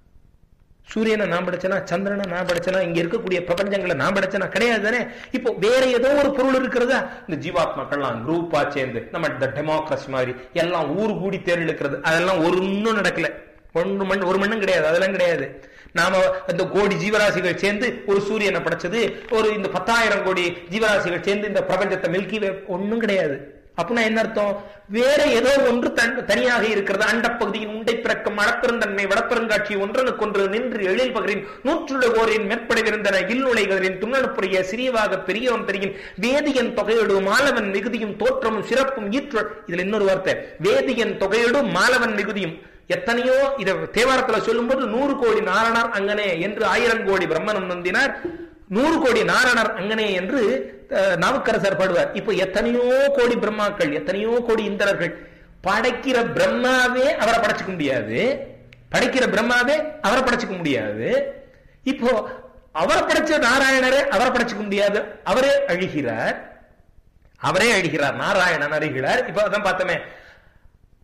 சூரியனை நான் படைச்சனா சந்திரனை நான் படைச்சனா இங்க இருக்கக்கூடிய பிரபஞ்சங்களை நான் படைச்சனா கிடையாது தானே இப்போ வேற ஏதோ ஒரு பொருள் இருக்கிறதா இந்த ஜீவாத்மாக்கள்லாம் குரூப்பா சேர்ந்து நம்ம இந்த டெமோக்ரஸி மாதிரி எல்லாம் ஊர் கூடி தேர் இழுக்கிறது அதெல்லாம் ஒரு இன்னும் நடக்கல ஒன்று மண் ஒரு மண்ணும் கிடையாது அதெல்லாம் கிடையாது நாம இந்த கோடி ஜீவராசிகள் சேர்ந்து ஒரு சூரியனை படைச்சது ஒரு இந்த பத்தாயிரம் கோடி ஜீவராசிகள் சேர்ந்து இந்த பிரபஞ்சத்தை மில்கி வே ஒன்னும் கிடையாது அப்படின்னா என்ன அர்த்தம் வேற ஏதோ ஒன்று தன் தனியாக இருக்கிறது அண்டப்பகுதியின் உண்டை பிறக்கும் அளப்பெருந்தன்மை வடப்பெருங்காட்சி ஒன்றனுக்கு ஒன்று நின்று எழில் பகரின் நூற்றுலகோரின் மேற்படைவிருந்தன இல்லுலைகளின் துண்ணனுப்புரிய சிறியவாக பெரியவன் தெரியும் வேதியன் தொகையொடு மாலவன் மிகுதியும் தோற்றமும் சிறப்பும் ஈற்ற இதுல இன்னொரு வார்த்தை வேதியன் தொகையொடு மாலவன் மிகுதியும் எத்தனையோ இத தேவாரத்துல சொல்லும்போது நூறு கோடி நாரணர் அங்கனே என்று ஆயிரம் கோடி பிரம்மனும் நந்தினார் நூறு கோடி நாரணர் அங்கனே என்று அஹ், நாவுக்கரசர் பாடுவார் இப்போ எத்தனையோ கோடி பிரம்மாக்கள் எத்தனையோ கோடி இந்திரர்கள் படைக்கிற பிரம்மாவே அவரை படைச்சுக்க முடியாது படைக்கிற பிரம்மாவே அவரை படைச்சுக்க முடியாது இப்போ அவரை படைச்ச நாராயணரே அவரை படைச்சுக்க முடியாது அவரே அழிகிறார் அவரே அழிகிறார் நாராயணன் அழிகிறார் இப்ப அதான் பார்த்தோமே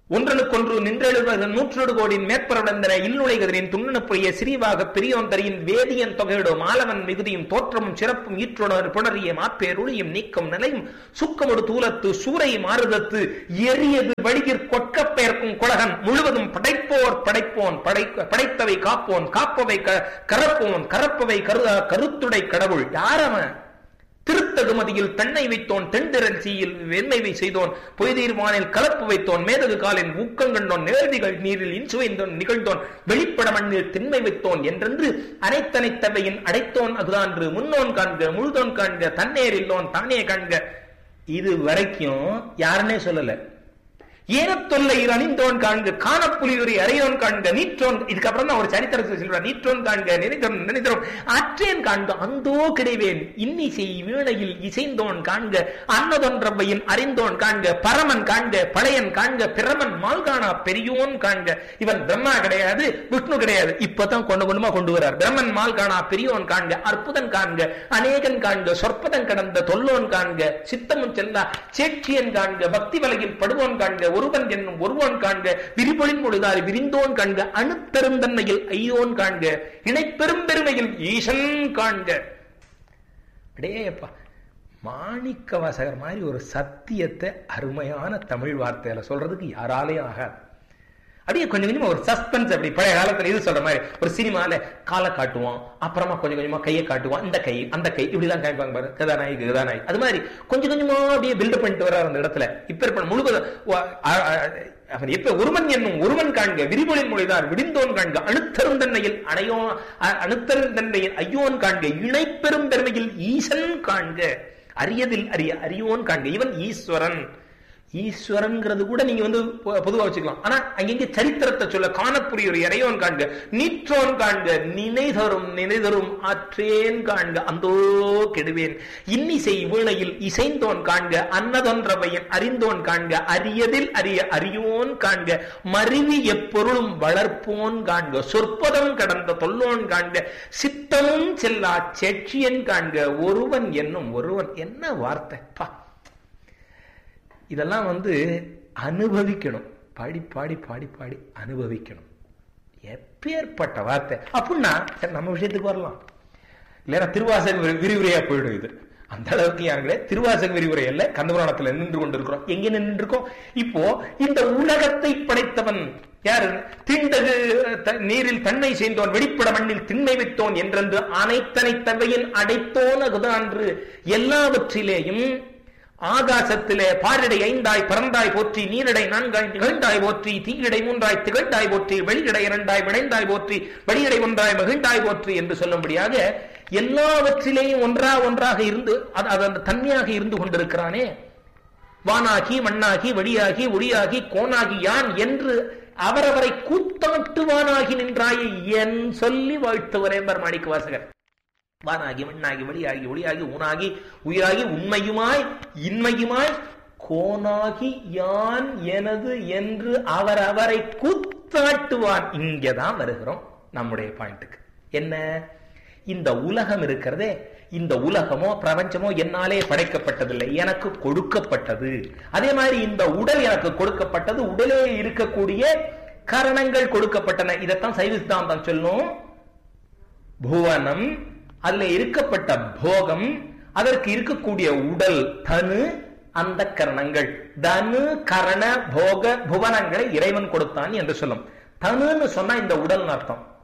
ஒன்றனுக்கொன்று நின்றெழுவது நூற்றொடு கோடியின் மேற்பரவந்தன இல்லுழைகதிரின் துண்ணனுப்புரிய சிறிவாக பெரியோன் தரியின் வேதியன் தொகையிடும் மாலவன் மிகுதியும் தோற்றமும் சிறப்பும் ஈற்றுணர் புணரிய மாப்பேருளியும் நீக்கம் நிலையும் சுக்கமொடு தூலத்து சூரை மாறுதத்து எரியது வழிகிற் கொட்கப் பெயர்க்கும் குலகன் முழுவதும் படைப்போர் படைப்போன் படை படைத்தவை காப்போன் காப்பவை க- கரப்போன் கரப்பவை கருதா கருத்துடை கடவுள் யாரவன் திருத்தகுமதியில் பெண்ணை வைத்தோன் தென்திரல் சீயில் வெண்மைவை செய்தோன் பொய்தீர்வானில் கலப்பு வைத்தோன் மேதகு காலின் ஊக்கங்கண்டோன் நேர்திகள் நீரில் இன்சுவைந்தோன் நிகழ்ந்தோன் வெளிப்பட மண்ணில் திண்மை வைத்தோன் என்றென்று அனைத்தனைத்தவையின் அடைத்தோன் அதுதான்று முன்னோன் காண்க முழுதோன் காண்க தன்னேர் இல்லோன் தானே காண்க இது வரைக்கும் யாருன்னே சொல்லல ஏனத்தொல்லை அணிந்தோன் காண்க காணப்புலியுரி அறையோன் காண்க நீற்றோன் இதுக்கப்புறம் தான் ஒரு சரித்திரத்தை சொல்றார் நீற்றோன் காண்க நினைத்தோன் நினைத்தோம் அற்றேன் காண்க அந்தோ கிடைவேன் இன்னிசை வீணையில் இசைந்தோன் காண்க அன்னதொன்றவையின் அறிந்தோன் காண்க பரமன் காண்க பழையன் காண்க பிரமன் மால்கானா பெரியோன் காண்க இவன் பிரம்மா கிடையாது விஷ்ணு கிடையாது இப்பதான் கொண்டு கொண்டுமா கொண்டு வரார் பிரம்மன் மால்கானா பெரியோன் காண்க அற்புதன் காண்க அநேகன் காண்க சொற்பதன் கடந்த தொல்லோன் காண்க சித்தமும் செல்லா சேட்சியன் காண்க பக்தி வலையில் படுவோன் காண்க ஒருவன் என்னும் ஒருவன் காண்க விரிபொழின் பொழுதால் விரிந்தோன் காண்க அணுப்பெருந்தன்மையில் ஐயோன் காண்க இணைப்பெரும் பெருமையில் ஈசன் காண்க அடேப்பா மாணிக்க வாசகர் மாதிரி ஒரு சத்தியத்தை அருமையான தமிழ் வார்த்தையில சொல்றதுக்கு யாராலையும் ஆகாது அப்படியே கொஞ்சம் கொஞ்சமா ஒரு சஸ்பென்ஸ் அப்படி பழைய காலத்துல இது சொல்ற மாதிரி ஒரு சினிமால காலை காட்டுவோம் அப்புறமா கொஞ்சம் கொஞ்சமா கையை காட்டுவோம் இந்த கை அந்த கை இப்படிதான் காமிப்பாங்க பாரு கதாநாயகி கதாநாயகி அது மாதிரி கொஞ்சம் கொஞ்சமா அப்படியே பில்டப் பண்ணிட்டு வர்றாரு அந்த இடத்துல இப்ப இருப்ப முழுவதும் வ- அ- அ- அவன் எப்ப ஒருவன் என்னும் ஒருவன் காண்க விரிமொழின் மொழிதார் விடிந்தோன் காண்க அணுத்தருந்தன்மையில் அணையோ அ- அணுத்தருந்தன்மையில் ஐயோன் காண்க இணைப்பெரும் பெருமையில் ஈசன் காண்க அரியதில் அரிய அரியோன் காண்க இவன் ஈஸ்வரன் ஈஸ்வரன்ங்கிறது கூட நீங்க வந்து பொ- பொதுவா வச்சுக்கலாம் ஆனா அங்கங்க சரித்திரத்தை சொல்ல காணப்புரிய ஒரு இறையோன் காண்க நீற்றோன் காண்க நினைதரும் நினைதரும் ஆற்றேன் காண்க அந்தோ கெடுவேன் இன்னிசை வீணையில் இசைந்தோன் காண்க அன்னதொன்றவையின் அறிந்தோன் காண்க அரியதில் அரிய அரியோன் காண்க மருவி எப்பொருளும் வளர்ப்போன் காண்க சொற்பதம் கடந்த தொல்லோன் காண்க சித்தமும் செல்லா செட்சியன் காண்க ஒருவன் என்னும் ஒருவன் என்ன வார்த்தை பா இதெல்லாம் வந்து அனுபவிக்கணும் பாடி பாடி பாடி பாடி அனுபவிக்கணும் எப்பேற்பட்ட வார்த்தை அப்படின்னா சரி நம்ம விஷயத்துக்கு வரலாம் இல்லைன்னா திருவாசக விரி- விரிவுரையா போயிடும் இது அந்த அளவுக்கு யாருங்களே திருவாசக விரிவுரை அல்ல கந்தபுராணத்துல நின்று கொண்டிருக்கிறோம் எங்க நின்று இருக்கோம் இப்போ இந்த உலகத்தை படைத்தவன் யாரு திண்டகு த- நீரில் தன்னை செய்தோன் வெளிப்பட மண்ணில் திண்மை வைத்தோன் என்றென்று அனைத்தனை தவையின் அடைத்தோன் அகுதான்று எல்லாவற்றிலேயும் ஆகாசத்திலே பாரிடை ஐந்தாய் பறந்தாய் போற்றி நீரிடை நான்காய் நிகழ்ந்தாய் போற்றி தீயிடை மூன்றாய் திகழ்ந்தாய் போற்றி வெளியிடை இரண்டாய் விளைந்தாய் போற்றி வெளியிடை ஒன்றாய் மகிழ்ந்தாய் போற்றி என்று சொல்லும்படியாக எல்லாவற்றிலேயும் ஒன்றா ஒன்றாக இருந்து அது அது அந்த தன்மையாக இருந்து கொண்டிருக்கிறானே வானாகி மண்ணாகி வழியாகி ஒளியாகி கோனாகி யான் என்று அவரவரை கூத்தாட்டுவானாகி நின்றாயே என் சொல்லி வாழ்த்துவரே மாணிக்க வாசகர் வானாகி மண்ணாகி வழியாகி ஒளியாகி ஊனாகி உயிராகி உண்மையுமாய் இன்மையுமாய் கோனாகி யான் எனது என்று அவர் அவரை கூத்தாட்டுவான் இங்கதான் வருகிறோம் நம்முடைய பாயிண்ட்டுக்கு என்ன இந்த உலகம் இருக்கிறதே இந்த உலகமோ பிரபஞ்சமோ என்னாலே படைக்கப்பட்டதில்லை எனக்கு கொடுக்கப்பட்டது அதே மாதிரி இந்த உடல் எனக்கு கொடுக்கப்பட்டது உடலே இருக்கக்கூடிய காரணங்கள் கொடுக்கப்பட்டன இதைத்தான் சைவ சித்தாந்தம் சொல்லும் புவனம் அதுல இருக்கப்பட்ட போகம் அதற்கு இருக்கக்கூடிய உடல் தனு அந்த கரணங்கள் தனு கரண போக புவனங்களை இறைவன் கொடுத்தான் என்று சொல்லும் தனுன்னு சொன்னா இந்த உடல் அர்த்தம்